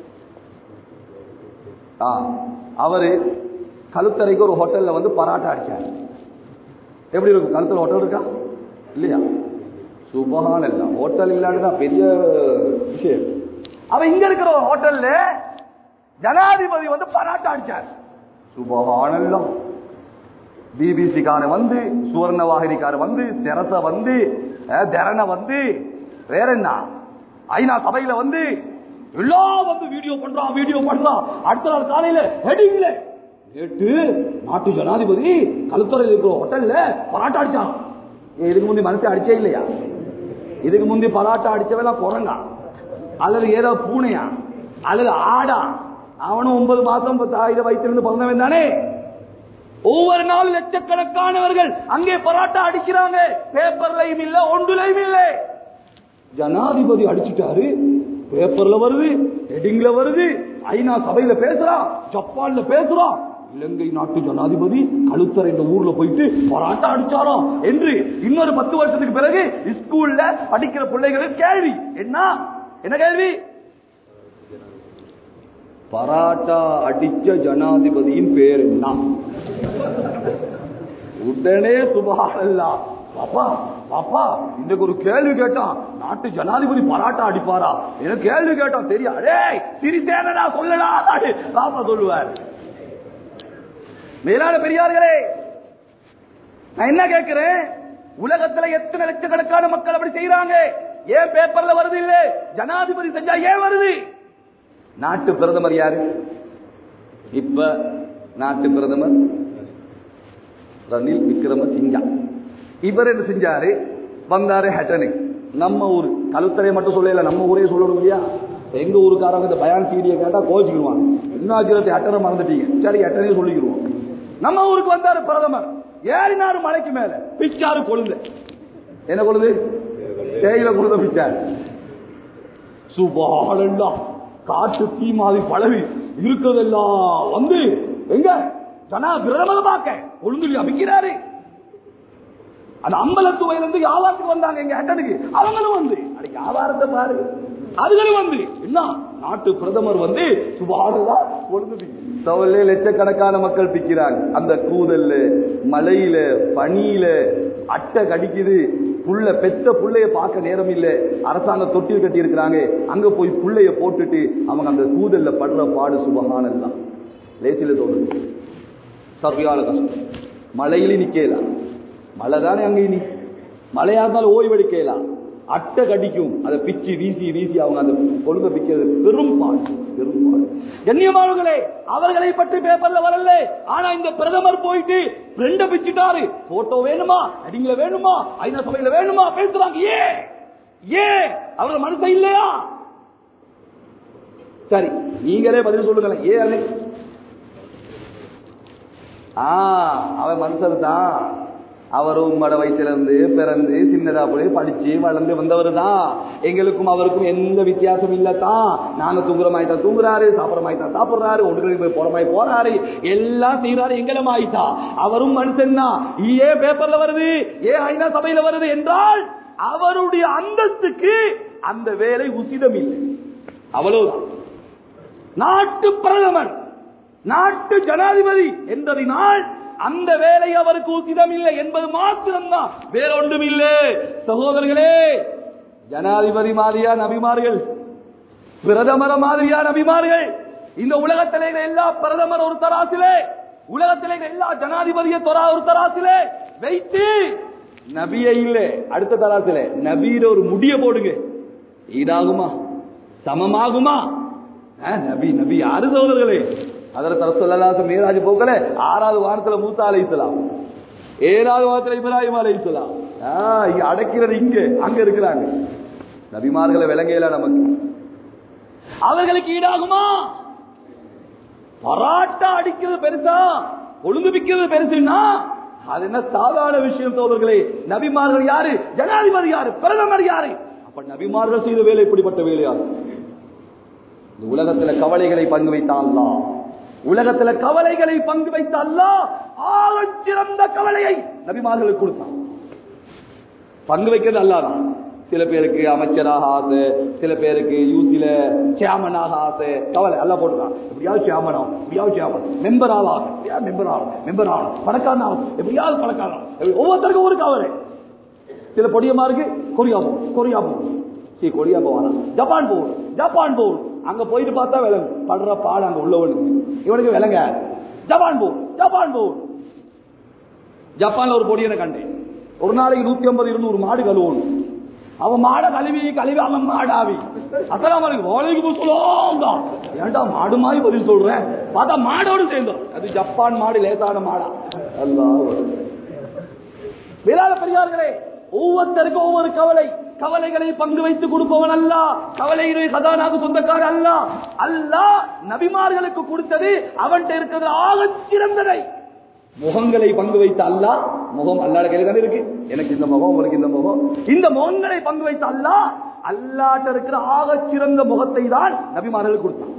ஆ, அவரு கழுத்தறைக்கு ஒரு ஹோட்டல்ல வந்து பராட்டா அடிச்சார் எப்படி இருக்கும் கழுத்துல ஹோட்டல் இருக்கா இல்லையா சுபகான் எல்லாம் ஹோட்டல் இல்லான்னு பெரிய விஷயம் அவன் இங்க இருக்கிற ஒரு ஹோட்டல்ல ஜனாதிபதி வந்து பராட்டா அடிச்சார் சுபகானெல்லாம் பிபிசிக்கார வந்து சுவர்ண வாகினிக்கார வந்து தெரச வந்து அஹ், தெரண வந்து வேற என்ன ஐநா சபையில வந்து எல்லாம் வந்து வீடியோ பண்றான் வீடியோ பண்றான் அடுத்த நாள் காலையில ஹெடிங்ல நேற்று நாட்டு ஜனாதிபதி கழுத்தறையில் இருக்கிற ஹோட்டல்ல பராட்டா அடிச்சான் ஏன் இதுக்கு முந்தி மனசை அடிச்சே இல்லையா இதுக்கு முந்தி பலாட்டா அடிச்சவெல்லாம் குரங்கா அல்லது ஏதோ பூனையா அல்லது ஆடா அவனும் ஒன்பது மாசம் தாயில வைத்திருந்து பிறந்தவன் தானே ஒவ்வொரு நாள் லட்சக்கணக்கானவர்கள் அங்கே பராட்டா அடிக்கிறாங்க பேப்பர்லையும் இல்ல ஒன்றுலையும் இல்லை ஜனாதிபதி அடிச்சிட்டாரு பேப்பர்ல வருது ஹெடிங்ல வருது ஐநா சபையில பேசுறான் ஜப்பான்ல பேசுறான் இலங்கை நாட்டு ஜனாதிபதி கழுத்தர் இந்த ஊர்ல போயிட்டு பராட்டா அடிச்சாராம் என்று இன்னொரு பத்து வருஷத்துக்கு பிறகு ஸ்கூல்ல படிக்கிற பிள்ளைகளுக்கு கேள்வி என்ன என்ன கேள்வி பராட்டா அடிச்ச ஜனாதிபதியின் பேர் என்ன உடனே சுபாரல்லா பாப்பா பாப்பா இன்னைக்கு ஒரு கேள்வி கேட்டான் நாட்டு ஜனாதிபதி பராட்டா அடிப்பாரா எனக்கு கேள்வி கேட்டான் தெரியா டேய் சிரித்தேனடா சொல்லடா பாப்பா சொல்லுவார் மேலான பெரியார்களே நான் என்ன கேட்கிறேன் உலகத்துல எத்தனை லட்சக்கணக்கான மக்கள் அப்படி செய்யறாங்க ஏன் பேப்பர்ல வருது இல்ல ஜனாதிபதி செஞ்சா ஏன் வருது நாட்டு பிரதமர் யாரு இப்ப நாட்டு பிரதமர் ரணில் விக்ரம சிங்கா இவர் என்ன செஞ்சாரு வந்தாரு ஹட்டனி நம்ம ஊர் கழுத்தரை மட்டும் சொல்லல நம்ம ஊரே சொல்லணும் இல்லையா எங்க ஊருக்காரங்க இந்த பயான் சீடியை கேட்டா கோச்சிக்கிடுவாங்க இன்னாச்சிரத்தை ஹட்டனை மறந்துட்டீங்க சரி ஹட்டனே சொல்லிக்கிடுவோம் நம்ம ஊருக்கு வந்தாரு பிரதமர் ஏறினாரு மலைக்கு மேல பிச்சாரு கொழுந்து என்ன கொழுது தேயில கொழுந்த பிச்சாரு சுபாலெல்லாம் காட்டு தீ மாதிரி பழவி இருக்கிறதெல்லாம் வந்து எங்க ஜனா பிரதமரமாக்க கொழுந்துலி அமைக்கிறாரு அந்த அம்பலத்துவையில இருந்து வியாபாரத்துக்கு வந்தாங்க எங்க ஹட்டனுக்கு அவங்களும் வந்து அட வியாபாரத்தை பாரு அதுகளும் வந்து என்ன நாட்டு பிரதமர் வந்து சுபாடுதான் கொழுந்து சவல்ல லட்சக்கணக்கான மக்கள் பிக்கிறாங்க அந்த கூதல்ல மலையில பனியில அட்டை கடிக்குது புள்ள பெத்த புள்ளைய பார்க்க நேரம் இல்ல அரசாங்க தொட்டில் கட்டி இருக்கிறாங்க அங்க போய் புள்ளைய போட்டுட்டு அவங்க அந்த கூதல்ல படுற பாடு சுபகானல்லாம் லேசில தோணுது சரியான கஷ்டம் மழையில நிக்கலாம் மழை தானே அங்கே நீ மழையா இருந்தாலும் ஓய்வெடுக்கலாம் அட்டை கடிக்கும் அதை பிச்சு வீசி வீசி அவங்க அந்த கொழுந்த பிக்கிறது பெரும் பாடு பெரும் பாடு கண்ணியமானவர்களே அவர்களை பற்றி பேப்பர்ல வரல ஆனா இந்த பிரதமர் போயிட்டு ரெண்ட பிச்சுட்டாரு போட்டோ வேணுமா அடிங்கள வேணுமா ஐநா சபையில வேணுமா பேசுறாங்க ஏன் ஏன் அவர் மனசை இல்லையா சரி நீங்களே பதில் சொல்லுங்களேன் ஏன் அது ஆ அவன் மனுஷர் தான் அவரும் உம்மட வயிற்றிலிருந்து பிறந்து சின்னதா போய் படிச்சு வளர்ந்து வந்தவர் தான் எங்களுக்கும் அவருக்கும் எந்த வித்தியாசம் இல்ல தான் நாங்க தூங்குறமாய் தான் தூங்குறாரு சாப்பிடமாய் தான் சாப்பிடுறாரு ஒன்று போய் போறமாய் போறாரு எல்லாம் செய்யறாரு எங்களும் ஆயிட்டா அவரும் மனுஷன் தான் ஏன் பேப்பர்ல வருது ஏன் ஐநா சபையில வருது என்றால் அவருடைய அந்தஸ்துக்கு அந்த வேலை உசிதம் இல்லை அவ்வளவுதான் நாட்டு பிரதமர் நாட்டு ஜனாதிபதி என்பதனால் அந்த வேலை அவருக்கு உசிதம் இல்லை என்பது மாத்திரம்தான் வேறொன்றும் இல்லை சகோதரர்களே ஜனாதிபதி மாதிரியா நபிமார்கள் பிரதமர மாதிரியா நபிமார்கள் இந்த உலகத்திலே இருக்கிற எல்லா பிரதமர் ஒரு தராசிலே உலகத்திலே இருக்கிற எல்லா ஜனாதிபதிய தொரா ஒரு தராசிலே வைத்து நபியே இல்லை அடுத்த தராசிலே நபீர ஒரு முடிய போடுங்க ஈடாகுமா சமமாகுமா அஹ், நபி நபி யாரு சகோதரர்களே அதில் தரசல்லாச மேராஜ் போக்கல ஆறாவது வாரத்துல மூசா அலை இஸ்லாம் ஏழாவது வாரத்துல இப்ராஹிம் அலை இஸ்லாம் இங்க அடக்கிறது இங்க அங்க இருக்கிறாங்க நபிமார்களை விளங்கையில நமக்கு அவர்களுக்கு ஈடாகுமா பராட்டா அடிக்கிறது பெருசா ஒழுங்கு பிக்கிறது பெருசுன்னா அது என்ன சாதாரண விஷயம் தோழர்களே நபிமார்கள் யாரு ஜனாதிபதி யாரு பிரதமர் யாரு அப்ப நபிமார்கள் செய்த வேலை இப்படிப்பட்ட வேலையா இந்த உலகத்துல கவலைகளை பங்கு வைத்த அல்லாஹ் உலகத்துல கவலைகளை பங்கு வைத்த அல்லாஹ் ஆகச் சிறந்த கவலையை நபிமார்களுக்கு கொடுத்தான் பங்கு வைக்கிறது அல்லாதான் சில பேருக்கு அமைச்சராக ஆசை சில பேருக்கு யூசில சேமனாக ஆசை கவலை எல்லாம் போட்டுதான் எப்படியாவது சேமனம் எப்படியாவது சேமன் மெம்பர் ஆகலாம் எப்படியாவது மெம்பர் ஆகலாம் மெம்பர் ஆகலாம் பணக்காரன் ஆகலாம் எப்படியாவது பணக்காரன் ஒவ்வொருத்தருக்கும் ஒரு கவலை சில பொடியமா இருக்கு கொரியா போகும் கொரியா போகும் சரி கொரியா போவானா ஜப்பான் போகணும் ஜப்பான் போகணும் அங்க போயிட்டு பார்த்தா விலங்கு படுற பாடு அங்க உள்ளவனுக்கு இவனுக்கு விலங்க ஜப்பான் போகணும் ஜப்பான் போகணும் ஜப்பான்ல ஒரு பொடியனை கண்டேன் ஒரு நாளைக்கு நூத்தி ஐம்பது இருநூறு மாடு கழுவணும் அவன் மாட கழுவி கழுவி அவன் மாடாவி அசலாம் வலைக்கும் வலைக்கும் சொல்லுவோம் தான் ஏன்டா மாடு மாதிரி பதில் சொல்றேன் பார்த்தா மாடோடு சேர்ந்தோம் அது ஜப்பான் மாடு லேசான மாடா அல்லாஹ் வேளாண் பெரியார்களே ஒவ்வொருத்தருக்கும் ஒவ்வொரு கவலை கவலைகளை பங்கு வைத்து கொடுப்பவன் அல்ல கவலையிலே சதானாக சொந்தக்கார அல்ல அல்ல நபிமார்களுக்கு கொடுத்தது அவன்கிட்ட இருக்கிறது ஆகச் சிறந்ததை முகங்களை பங்கு வைத்த அல்ல முகம் அல்லாட கையில தானே இருக்கு எனக்கு இந்த முகம் உனக்கு இந்த முகம் இந்த முகங்களை பங்கு வைத்த அல்ல அல்லாட்ட இருக்கிற ஆகச் சிறந்த முகத்தை தான் நபிமார்களுக்கு கொடுத்தான்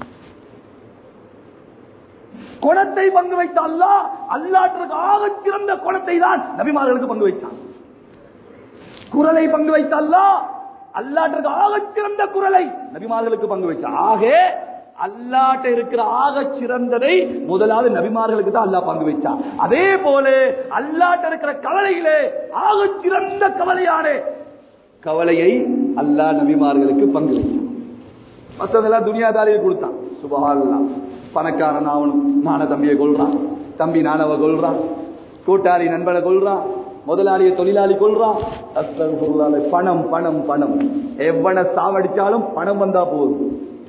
குணத்தை பங்கு வைத்த அல்லா அல்லாட்டிற்கு ஆகச் சிறந்த குணத்தை தான் நபிமார்களுக்கு பங்கு வைத்தான் குரலை பங்கு வைத்த அல்லா அல்லாட்டிற்கு ஆகச் சிறந்த குரலை நபிமார்களுக்கு பங்கு வைத்தான் ஆக அல்லாட்ட இருக்கிற ஆகச் சிறந்ததை முதலாவது நபிமார்களுக்கு தான் அல்லாஹ் பங்கு வைத்தான் அதே போல அல்லாட்ட இருக்கிற கவலையிலே ஆகச் சிறந்த கவலையான கவலையை அல்லாஹ் நபிமார்களுக்கு பங்கு வைத்தான் மற்றதெல்லாம் துனியாதாரியை கொடுத்தான் சுபஹால்லாம் பணக்காரன் ஆகணும் நான தம்பியை கொள்றான் தம்பி நானவ கொள்றான் கூட்டாளி நண்பனை கொள்றான் முதலாளியை தொழிலாளி கொள்றான் அஸ்தகுல்லாஹ், பணம் பணம் பணம் எவ்வளவு சாவடிச்சாலும் பணம் வந்தா போதும்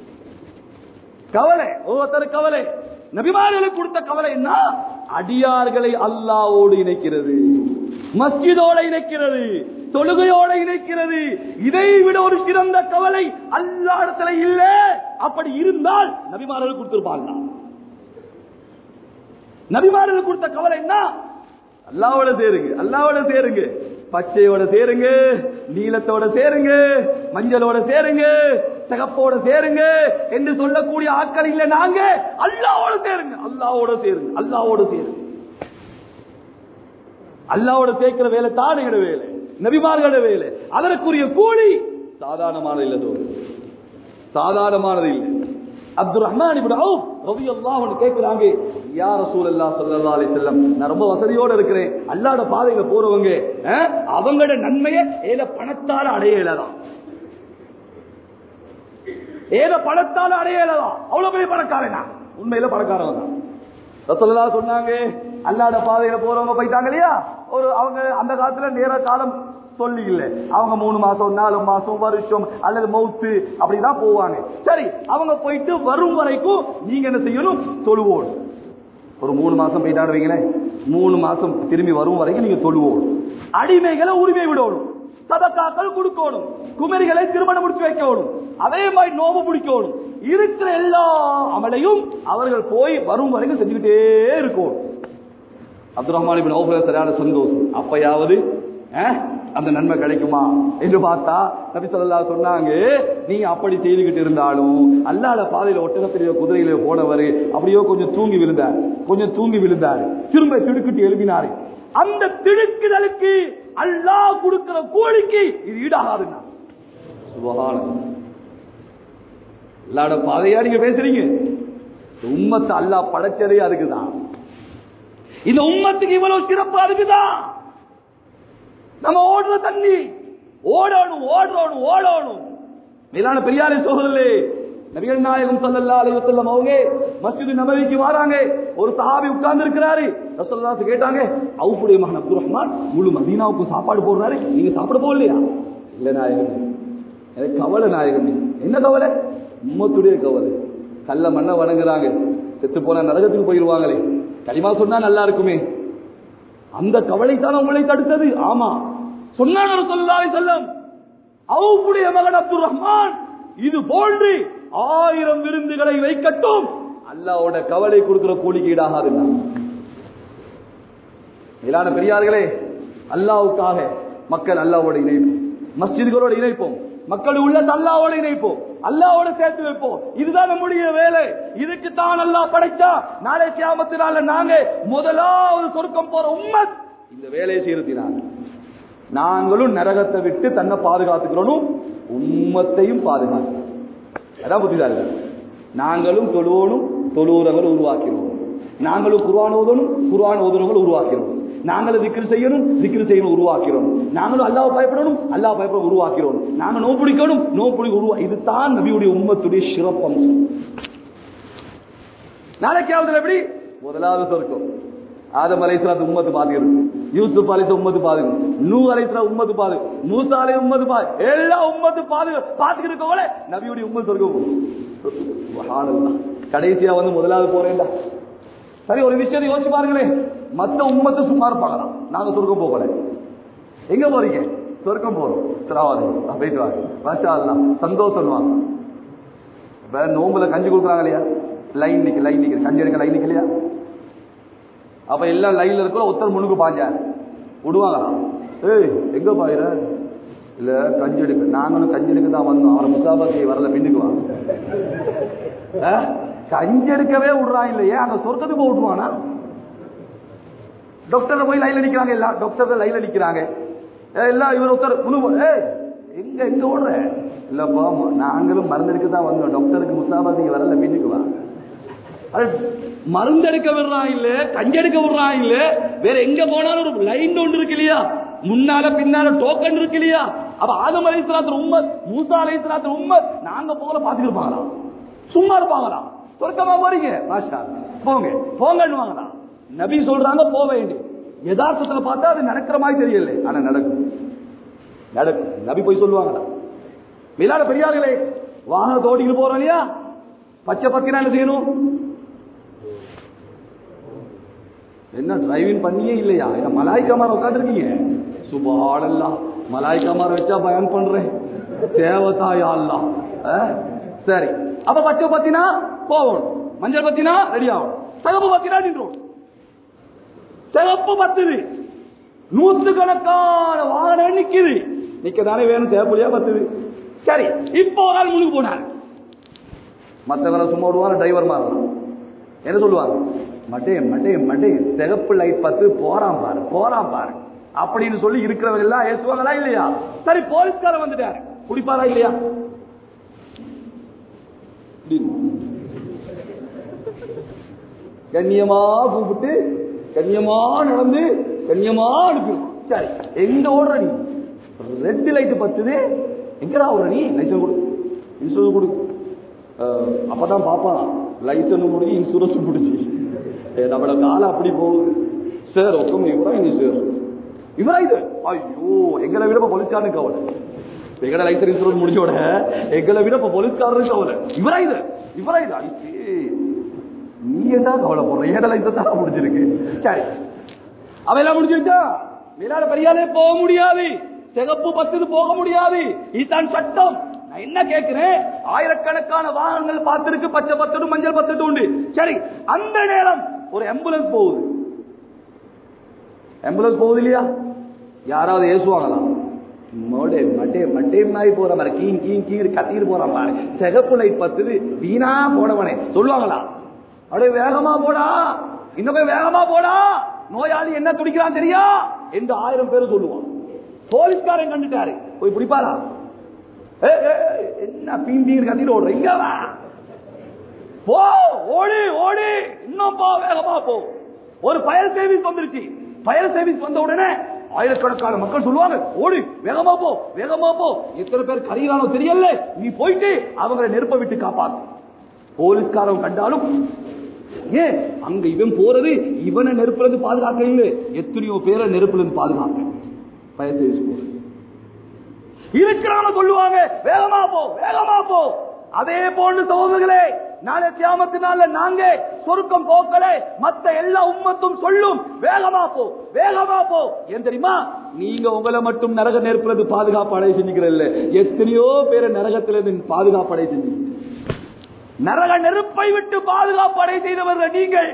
கவலை ஒவ்வொருத்தர் கவலை நபிமார்களுக்கு கொடுத்த கவலை என்ன அடியார்களை அல்லாவோடு இணைக்கிறது மஸ்ஜிதோட இணைக்கிறது தொழுகையோட இணைக்கிறது இதை விட ஒரு சிறந்த கவலை அல்லா இடத்துல இல்ல அப்படி இருந்தால் நபிமார்கள் கொடுத்திருப்பாங்க நபிமார்கள் கொடுத்த கவலை என்ன அல்லாவோட சேருங்க அல்லாவோட சேருங்க பச்சையோட சேருங்க நீலத்தோட சேருங்க மஞ்சளோட சேருங்க சிகப்போட சேருங்க என்று சொல்லக்கூடிய ஆட்கள் இல்ல நாங்க அல்லாவோட சேருங்க அல்லாவோட சேருங்க அல்லாவோட சேருங்க அல்லாவோட சேர்க்கிற வேலை தான் எங்களோட வேலை நபிமார்களோட வேலை அதற்குரிய கூலி சாதாரணமானது இல்லை தோழர் சாதாரணமானது இல்லை அப்துல் ரஹ்மான் இப்னு அவுஃப் ரலியல்லாஹு அன்ஹு கேக்குறாங்க யா ரசூலல்லாஹ் ஸல்லல்லாஹு அலைஹி வஸல்லம் நான் ரொம்ப வசதியோட இருக்கிறேன் அல்லாஹ்வோட பாதையில போறவங்க அஹ், அவங்களோட நன்மையை ஏத பணத்தால அடையலதான் ஏத பணத்தால அடையலதான் அவ்வளவு பெரிய பணக்காரனா உண்மையில பணக்காரன் தான் ரசூலுல்லாஹ் சொன்னாங்க அல்லாஹ்வோட பாதையில போறவங்க போயிட்டாங்க இல்லையா ஒரு அவங்க அந்த காலத்துல நேர காலம் சொல்லி இல்ல அவங்க மூணு மாசம் நாலு மாசம் வருஷம் அல்லது மவுத்து அப்படிதான் போவாங்க சரி அவங்க போயிட்டு வரும் வரைக்கும் நீங்க என்ன செய்யணும் தொழுவோம் ஒரு மூணு மாசம் போயிட்டான்னு வைங்களேன் மூணு மாசம் திரும்பி வரும் வரைக்கும் நீங்க தொழுவோம் அடிமைகளை உரிமை விடணும் சதக்காக்கள் கொடுக்கணும் குமரிகளை திருமணம் முடிச்சு வைக்கணும் அதே மாதிரி நோவு பிடிக்கணும் இருக்கிற எல்லா அமலையும் அவர்கள் போய் வரும் வரைக்கும் செஞ்சுக்கிட்டே இருக்கணும் அப்துல் ரஹ்மான் இப்னு அவுஃப் சரியான சந்தோஷம் அப்பயாவது அஹ், அந்த நன்மை கிடைக்குமா என்று பார்த்தா நபி ஸல்லல்லாஹு சொன்னாங்க நீங்க அப்படி செய்துகிட்டு இருந்தாலும் அல்லாஹ்ல பாதையில ஒட்டகத்திலேயோ குதிரையிலேயோ போனவர் அப்படியோ கொஞ்சம் தூங்கி விழுந்தார் கொஞ்சம் தூங்கி விழுந்தார் திரும்ப திடுக்கிட்டு எழுப்பினாரு அந்த திடுக்குதலுக்கு அல்லாஹ் கொடுக்கிற கூலிக்கு இது ஈடாகாதுன்னா சுபஹானல்லாஹ் அல்லாட பாதையா நீங்க பேசுறீங்க இந்த உம்மத்தை அல்லாஹ் படைச்சதே அதுக்குதான் இந்த உம்மத்துக்கு இவ்வளவு சிறப்பு அதுக்குதான் நம்ம ஓடுற தண்ணி ஓடணும் ஓடணும் ஓடணும் மேலான பெரியாரை சோதரே நபிகள் நாயகம் ஸல்லல்லாஹு அலைஹி வஸல்லம் அவங்க மஸ்ஜித் நபவிக்கு வராங்க ஒரு சஹாபி உட்கார்ந்து இருக்கிறாரு ரசூலுல்லாஹ் கேட்டாங்க அவுஃபுடைய மகன் அப்துல் ரஹ்மான் முழு மதீனாவுக்கு சாப்பாடு போடுறாரு நீங்க சாப்பிட போகலையா இல்ல நாயகம் எனக்கு கவலை நாயகம் என்ன கவலை உம்மத்துடைய கவலை கல்ல மண்ணை வணங்குறாங்க செத்து போன நரகத்துக்கு போயிருவாங்களே களிமா சொன்னா நல்லா இருக்குமே அந்த கவலை தான் உங்களை தடுத்தது ஆமா சொன்னாங்க சொல்லாவை செல்லம் அவுடைய மகன் அப்துல் ரஹ்மான் இது போன்று ஆயிரம் விருந்துகளை வைக்கட்டும் அல்லாவோட கவலை கொடுக்கிற கூலிக்கு ஈடாகாதுன்னா மேலான பெரியார்களே அல்லாவுக்காக மக்கள் அல்லாவோட இணைப்போம் மஸ்ஜிதுகளோட இணைப்போம் மக்கள் உள்ள அல்லாவோட இணைப்போம் அல்லாவோட சேர்த்து வைப்போம் இதுதான் நம்முடைய வேலை இதுக்கு தான் அல்லாஹ் படைச்சா நாளை கியாமத்தினால நாங்க முதலாவது சொர்க்கம் போற உம்மத் இந்த வேலையை செய்யறதினால நாங்களும் நரகத்தை விட்டு தன்னை பாதுகாத்துக்கிறோம் உம்மத்தையும் பாதுகாக்கிறோம் அதான் புத்திதார்கள் நாங்களும் தொழுவோனும் தொழுவுறவங்களை உருவாக்கிறோம் நாங்களும் குர்ஆன் ஓதணும் குர்ஆன் ஓதுறவங்களை உருவாக்கிறோம் நாங்களும் திக்ரு செய்யணும் திக்ரு செய்யணும் உருவாக்கிறோம் நாங்களும் அல்லாஹ் பயப்படணும் அல்லாஹ் பயப்பட உருவாக்கிறோம் நாங்க நோ பிடிக்கணும் நோ பிடிக்க உருவா இதுதான் நபியுடைய உம்மத்துடைய சிறப்பம்சம் நாளைக்காவது எப்படி முதலாவது சொர்க்கம் ஆதம் அலைஸ்லாத்து உம்மத்து பாதுகிறது யூசுப் அலைத்த உம்மத்து பாதுகு நூ அலைஸ்லா உம்மத்து பாது மூசா அலை உம்மத்து பாது எல்லா உம்மத்து பாது பாத்துக்கிறவங்கள நபியுடைய உம்மத்து சொர்க்கம் போகும். சுப்ஹானல்லாஹ். கடைசியா வந்து முதலாவது போறேன்டா சரி ஒரு விஷயத்தை யோசிச்சு பாருங்களேன் மத்த உம்மத்து சும்மா இருப்பாங்களா நாங்க சொர்க்கம் போகல எங்க போறீங்க சொர்க்கம் போறோம் சிராவாதி போயிட்டு வாங்க மாஷா அல்லாஹ் சந்தோஷம் வாங்க இப்ப நோம்புல கஞ்சி கொடுக்குறாங்க இல்லையா லைன் நிக்க லைன் நிக்கிற கஞ்சி எடுக்க லைன் நிக்கலையா அப்ப எல்லாம் லைன்ல இருக்கிற ஒருத்தர் முன்னுக்கு பாஞ்சார் விடுவாங்களா ஏய் எங்க பாயிர இல்ல கஞ்சி எடுக்க நாங்களும் கஞ்சி எடுக்க தான் வந்தோம் அவரை முசாபாத்தி வரல பின்னுக்கு வாங்க ஆ? கஞ்சி எடுக்கவே விடுறான் இல்லையே அங்க சொர்க்கத்துக்கு போய் விட்டுருவானா டாக்டர் போய் லைன்ல நிக்கிறாங்க எல்லாம் டாக்டர் லைன்ல நிக்கிறாங்க ஏய், எல்லாம் இவர் ஒருத்தர் முழு ஏய் எங்க எங்க ஓடுற இல்லப்பா ம- நாங்களும் மருந்தெடுக்க தான் வந்தோம் டாக்டருக்கு முசாபாத்திக்கு வரல பின்னுக்கு வா அது மருந்தெடுக்க விடுறான் இல்ல கஞ்செடுக்க விடுறான் இல்ல வேற எங்க போனாலும் ஒரு லைன் ஒன்று இருக்கு இல்லையா முன்னால பின்னால டோக்கன் இருக்கு இல்லையா அப்ப ஆதம் அலைஸ்லாத்து உம்மத் மூசா அலைஸ்லாத்து உம்மத் நாங்க போல பாத்துக்கிருப்பாங்களா சும்மா இருப்பாங்களா சொர்க்கமா போறீங்க மாஷா அல்லாஹ். போங்க போங்கன்னு வாங்கலாம் நபி சொல்றாங்க போக வேண்டி யதார்த்தத்துல பார்த்தா அது நடக்கிற மாதிரி தெரியல ஆனா நடக்கும் நடக்கும் நபி போய் சொல்லுவாங்களா மிலாட பெரியார்களே வாகனத்தை ஓட்டிட்டு போறோம் இல்லையா பச்சை பத்தினா என்ன செய்யணும் என்ன டிரைவிங் பண்ணியே இல்லையா என்ன மலாய்க்காமார உட்காந்துருக்கீங்க சுபாடல்லா மலாய்க்காமார வச்சா பயன் பண்றேன் தேவதாயா அல்லா அஹ், சரி அப்ப பச்சை பத்தினா போவோம் மஞ்சள் பத்தினா ரெடி ஆகும் சிவப்பு பத்தினா நின்றோம் சிவப்பு பத்துது நூத்து கணக்கான வாகனம் நிக்குது நிக்கதானே வேணும் தேவையா பத்துது சரி இப்போ ஒரு ஆள் முன்னுக்கு போனார் மத்தவரை சும்மா விடுவாங்க டிரைவர் மாறலாம் என்ன சொல்லுவாங்க மட்டே மட்டே மட்டே சிகப்பு லைட் பார்த்து போறான் பாரு போறான் பாரு அப்படின்னு சொல்லி இருக்கிறவங்க எல்லாம் ஏசுவாங்களா இல்லையா சரி போலீஸ்காரன் வந்துட்டாரு குடிப்பாரா இல்லையா அப்படின்னு. கண்ணியமா கூப்பிட்டு கண்ணியமா நடந்து கண்ணியமா அனுப்பிடும் சரி எங்க ஓடுற நீ ரெட் லைட் பத்துது எங்கடா ஓடுற நீ லைசன்ஸ் கொடு இன்சூரன்ஸ் கொடு அஹ், அப்பதான் பாப்பான் லைசன்ஸ் முடிஞ்சு இன்சூரன்ஸ் முடிஞ்சு ஏ, நம்மளோட காலம் அப்படி போகுது சார் ஒக்கம் இவரா இங்க சார் இவரா இது ஐயோ எங்களை விட இப்ப போலீஸ்காரனுக்கு கவலை எங்கட லைசன்ஸ் இன்சூரன்ஸ் முடிஞ்சோட எங்களை விட இப்ப போலீஸ்காரனுக்கு கவலை இவரா இது இவரா இது ஐயே, நீ என்ன கவலை போடுற ஏட லைசன்ஸ் தான் முடிஞ்சிருக்கு சரி அவையெல்லாம் முடிஞ்சிருச்சா மேலாட பெரியாலே போக முடியாது சிகப்பு பத்துது போக முடியாது இதுதான் சட்டம் நான் என்ன கேட்கிறேன் ஆயிரக்கணக்கான வாகனங்கள் பார்த்திருக்கு பச்சை பத்தடு மஞ்சள் பத்தடு உண்டு சரி அந்த நேரம் ஒரு ஆம்புலன்ஸ் போகுது ஆம்புலன்ஸ் போகுது இல்லையா யாராவது ஏசுவாங்களா மோடே மட்டே மட்டே மாதிரி போற மாதிரி கீங் கீங் கீங் கத்திட்டு போறான் பாரு சிகப்பு லைட் பத்துது வீணா போனவனே சொல்லுவாங்களா அப்படியே வேகமா போடா இன்னும் போய் வேகமா போடா நோயாளி என்ன துடிக்கிறான் தெரியா என்று ஆயிரம் பேர் சொல்லுவான் போலீஸ்காரன் கண்டுட்டாரு போய் பிடிப்பாரா ஏய், ஏய், ஏய், என்ன பீம்பீர் கத்திட்டு ஓடுற இங்க வா போ ஓடு ஓடு இன்னும் போ வேகமா போ ஒரு ஃபயர் சர்வீஸ் வந்துருச்சு ஃபயர் சர்வீஸ் வந்த உடனே ஆயிரக்கணக்கான மக்கள் சொல்லுவாங்க ஓடு வேகமா போ வேகமா போ எத்தனை பேர் கரையிறானோ தெரியல நீ போயிட்டு அவங்களை நெருப்ப விட்டு காப்பாத்து போலீஸ்காரன் கண்டாலும் ஏன் அங்க இவன் போறது இவனை நெருப்புல இருந்து பாதுகாக்க இல்லை எத்தனையோ பேரை நெருப்புல இருந்து பாதுகாக்க ஃபயர் சர்வீஸ் போறது இருக்கிறாங்க சொல்லுவாங்க வேகமா போ வேகமா போ அதே போன்று சகோதரர்களே நாளை தியாமத்தினால நாங்க சொருக்கம் போக்கல மத்த எல்லா உம்மத்தும் சொல்லும் வேகமா போ வேகமா போ ஏன் தெரியுமா நீங்க உங்களை மட்டும் நரக நெருப்புறது பாதுகாப்பு அடைய செஞ்சுக்கிறல்ல எத்தனையோ பேரை நரகத்திலிருந்து பாதுகாப்பு அடைய செஞ்சீங்க நரக நெருப்பை விட்டு பாதுகாப்பு அடை செய்தவர்கள் நீங்கள்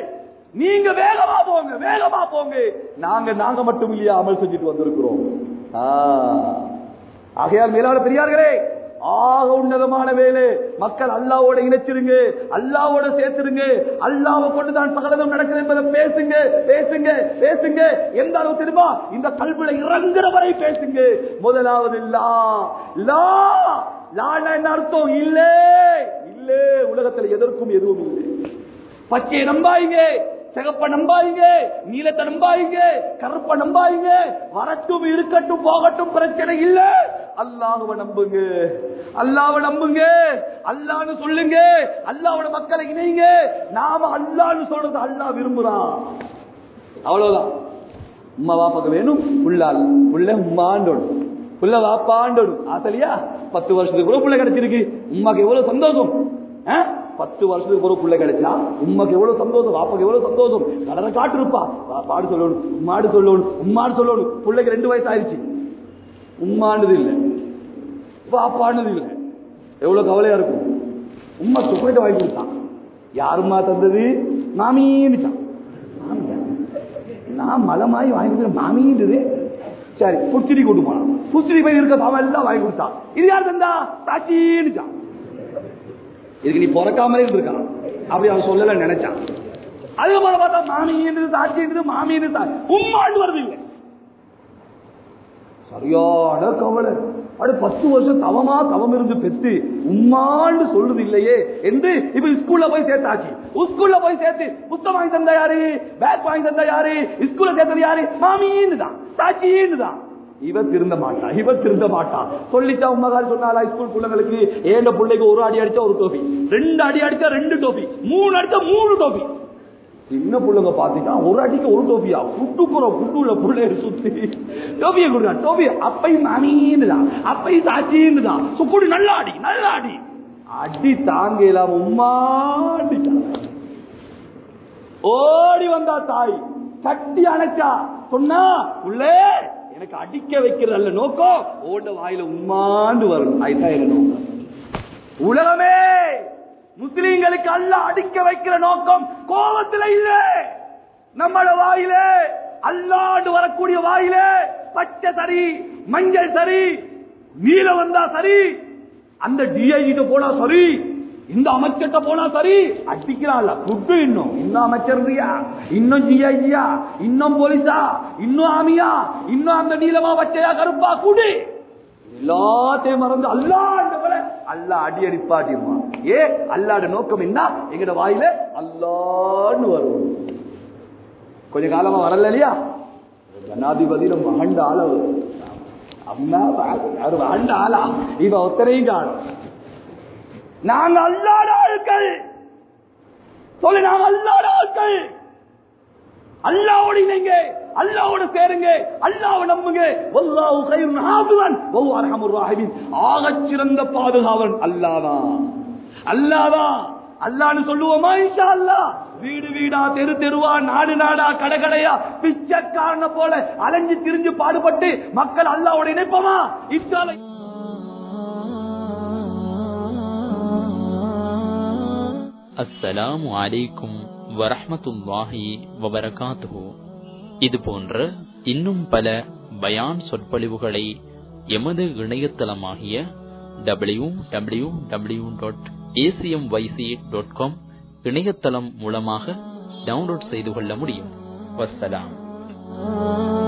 நீங்க வேகமா போங்க வேகமா போங்க நாங்க நாங்க மட்டும் இல்லையா அமல் செஞ்சுட்டு வந்திருக்கிறோம் ஆ. ஆகையால் மேலான பெரியார்களே ஆக உன்னதமான வேலை மக்கள் அல்லாவோட இணைச்சிருங்க அல்லாவோட சேர்த்துருங்க அல்லாவை கொண்டு தான் சகலதம் நடக்குது என்பதை பேசுங்க பேசுங்க பேசுங்க எந்த அளவு தெரியுமா இந்த கல்வில இறங்குற வரை பேசுங்க முதலாவது லா லா லான்னா என்ன அர்த்தம் இல்லே இல்லே உலகத்துல எதற்கும் எதுவும் இல்லை பச்சையை நம்பாயிங்க சிகப்ப நம்பாயிங்க நீலத்தை நம்பாயிங்க கருப்ப நம்பாயிங்க வரட்டும் இருக்கட்டும் போகட்டும் பிரச்சனை இல்ல அல்லாஹ்வை நம்புங்க அல்லாஹ்வை நம்புங்க அல்லாஹ்னு சொல்லுங்க அல்லாஹ்வோட மக்களை இணைங்க நாம அல்லாஹ்னு சொல்றது அல்லாஹ் விரும்புறான் அவ்வளவுதான் உம்மா வாப்பாக்கு வேணும் புள்ளால் புள்ள உம்மாண்டோடு புள்ள வாப்பாண்டோடு ஆசலியா பத்து வருஷத்துக்கு கூட புள்ள கிடைச்சிருக்கு உம்மாக்கு எவ்வளவு சந்தோஷம் ஆ? பத்து வருஷத்துக்கு ஒரு புள்ள கிடைச்சா உம்மாக்கு எவ்வளவு சந்தோஷம் வாப்பாக்கு எவ்வளவு சந்தோஷம் கடனை காட்டிருப்பா வா- பாடு சொல்லணும் உம்மாடு சொல்லணும் உம்மாடு சொல்லணும் பிள்ளைக்கு ரெண்டு வயசு ஆயிடுச்சு உம்மாண்டது இல்ல வாப்பாண்டது இல்ல எவ்வளவு கவலையா இருக்கும் உம்மா சுக்கரத்தை வாங்கி கொடுத்தான் யாரும்மா தந்தது மாமின்னுட்டான் மாமியா நான் மலமாயி வாங்கி கொடுத்த மாமின்றது சரி புச்சிடி கொண்டு போனான் புச்சிடி போய் இருக்க சாமான் எல்லாம் வாங்கி கொடுத்தான் இது யார் தந்தா தாச்சின்னுட்டான் இதுக்கு நீ பிறக்காமலே இருந்திருக்கான் அப்படி அவன் சொல்லல நினைச்சான் அதுக்கு மேல பார்த்தா மாமின்றது தாச்சின்றது மாமின்றது உம்மாண்டு வருது இல்லை சரியான கவலை அடு பத்து வருஷம் தவமா தவம் இருந்து பெத்து உம்மாண்டு சொல்லுது இல்லையே என்று இப்ப ஸ்கூல்ல போய் சேர்த்தாச்சு ஸ்கூல்ல போய் சேர்த்து புத்தகம் வாங்கி தந்தா யாரு பேக் வாங்கி தந்தா யாரு ஸ்கூல்ல சேர்த்தது யாரு மாமின்னு தான் தாச்சின்னு தான் இவ திருந்த மாட்டா இவ திருந்த மாட்டா சொல்லிச்சா உம்மகால் சொன்னாலா ஸ்கூல் பிள்ளைங்களுக்கு ஏண்ட பிள்ளைக்கு ஒரு அடி அடிச்சா ஒரு டோபி ரெண்டு அடி அடிச்சா ரெண்டு டோபி மூணு அடிச்சா மூணு டோபி சின்ன புள்ளைங்க பாத்தீங்கன்னா ஒரு அடிக்கு ஒரு டோபியா புட்டுக்குறோம் புட்டுல புள்ளைய சுத்தி டோபியை கொடுங்க டோபி அப்பையும் மாமின்னு தான் அப்பையும் தாச்சின்னு தான் சுக்குடி நல்லா அடி நல்லா அடி அடி தாங்க இல்லாம உம்மாடிட்டாங்க ஓடி வந்தா தாய் தட்டி அணைச்சா சொன்னா உள்ளே எனக்கு அடிக்க வைக்கிறது அல்ல நோக்கம் ஓட வாயில உம்மாண்டு வரணும் அதுதான் எங்க நோக்கம் உலகமே முஸ்லீம்களுக்கு அல்ல அடிக்க வைக்கிற நோக்கம் கோபத்துல இல்ல நம்மள வாயிலே அல்லாண்டு வரக்கூடிய வாயிலே பச்சை சரி மஞ்சள் சரி நீல வந்தா சரி அந்த டிஐகிட்ட போனா சரி இந்த அமைச்சர்கிட்ட போனா சரி அடிக்கிறான்ல குட்டு இன்னும் இன்னும் அமைச்சர்யா இன்னும் ஜிஐயா இன்னும் போலீஸா இன்னும் ஆமியா இன்னும் அந்த நீலமா பச்சையா கருப்பா குடி எல்லாத்தையும் மறந்து அல்லாண்டவர அல்லா அடி அடிப்பாட்டிமா ஏ அல்லாட நோக்கம் என்ன எங்கட வாயில அல்லான்னு வரும் கொஞ்ச காலமா வரல இல்லையா ஜனாதிபதியில மகண்ட ஆளவு அம்மா யாரு மகண்ட ஆளா இவ ஒத்தனையும் காணும் நாங்க அல்லாட ஆட்கள் சொல்லு நாங்க அல்லாட ஆட்கள் அல்லாவோட இணைங்க அல்லாவோட சேருங்க அல்லாவை நம்புங்க வல்லாஹு கைருன் ஹாஃபிதன் வஹு அர்ஹமுர் ராஹிமீன் ஆகச் சிறந்த பாதுகாவன் அல்லாஹ்தான் அல்லாஹ்தான் அல்லாஹ்னு சொல்லுவோமா இன்ஷா அல்லாஹ் வீடு வீடா தெரு தெருவா நாடு நாடா கடை கடையா பிச்சைக்காரன போல அலைஞ்சு திரிஞ்சு பாடுபட்டு மக்கள் அல்லாவோட இணைப்போமா இன்ஷா அல்லாஹ் அஸ்ஸலாமு அலைக்கும் வரஹ்மத்துல்லாஹி வபரகாத்துஹு இது போன்ற இன்னும் பல பயான் சொற்பொழிவுகளை எமது இணையதளமாகிய W W W dot ACM YC dot com இணையதளம் மூலமாக டவுன்லோட் செய்து கொள்ள முடியும் வஸ்ஸலாம்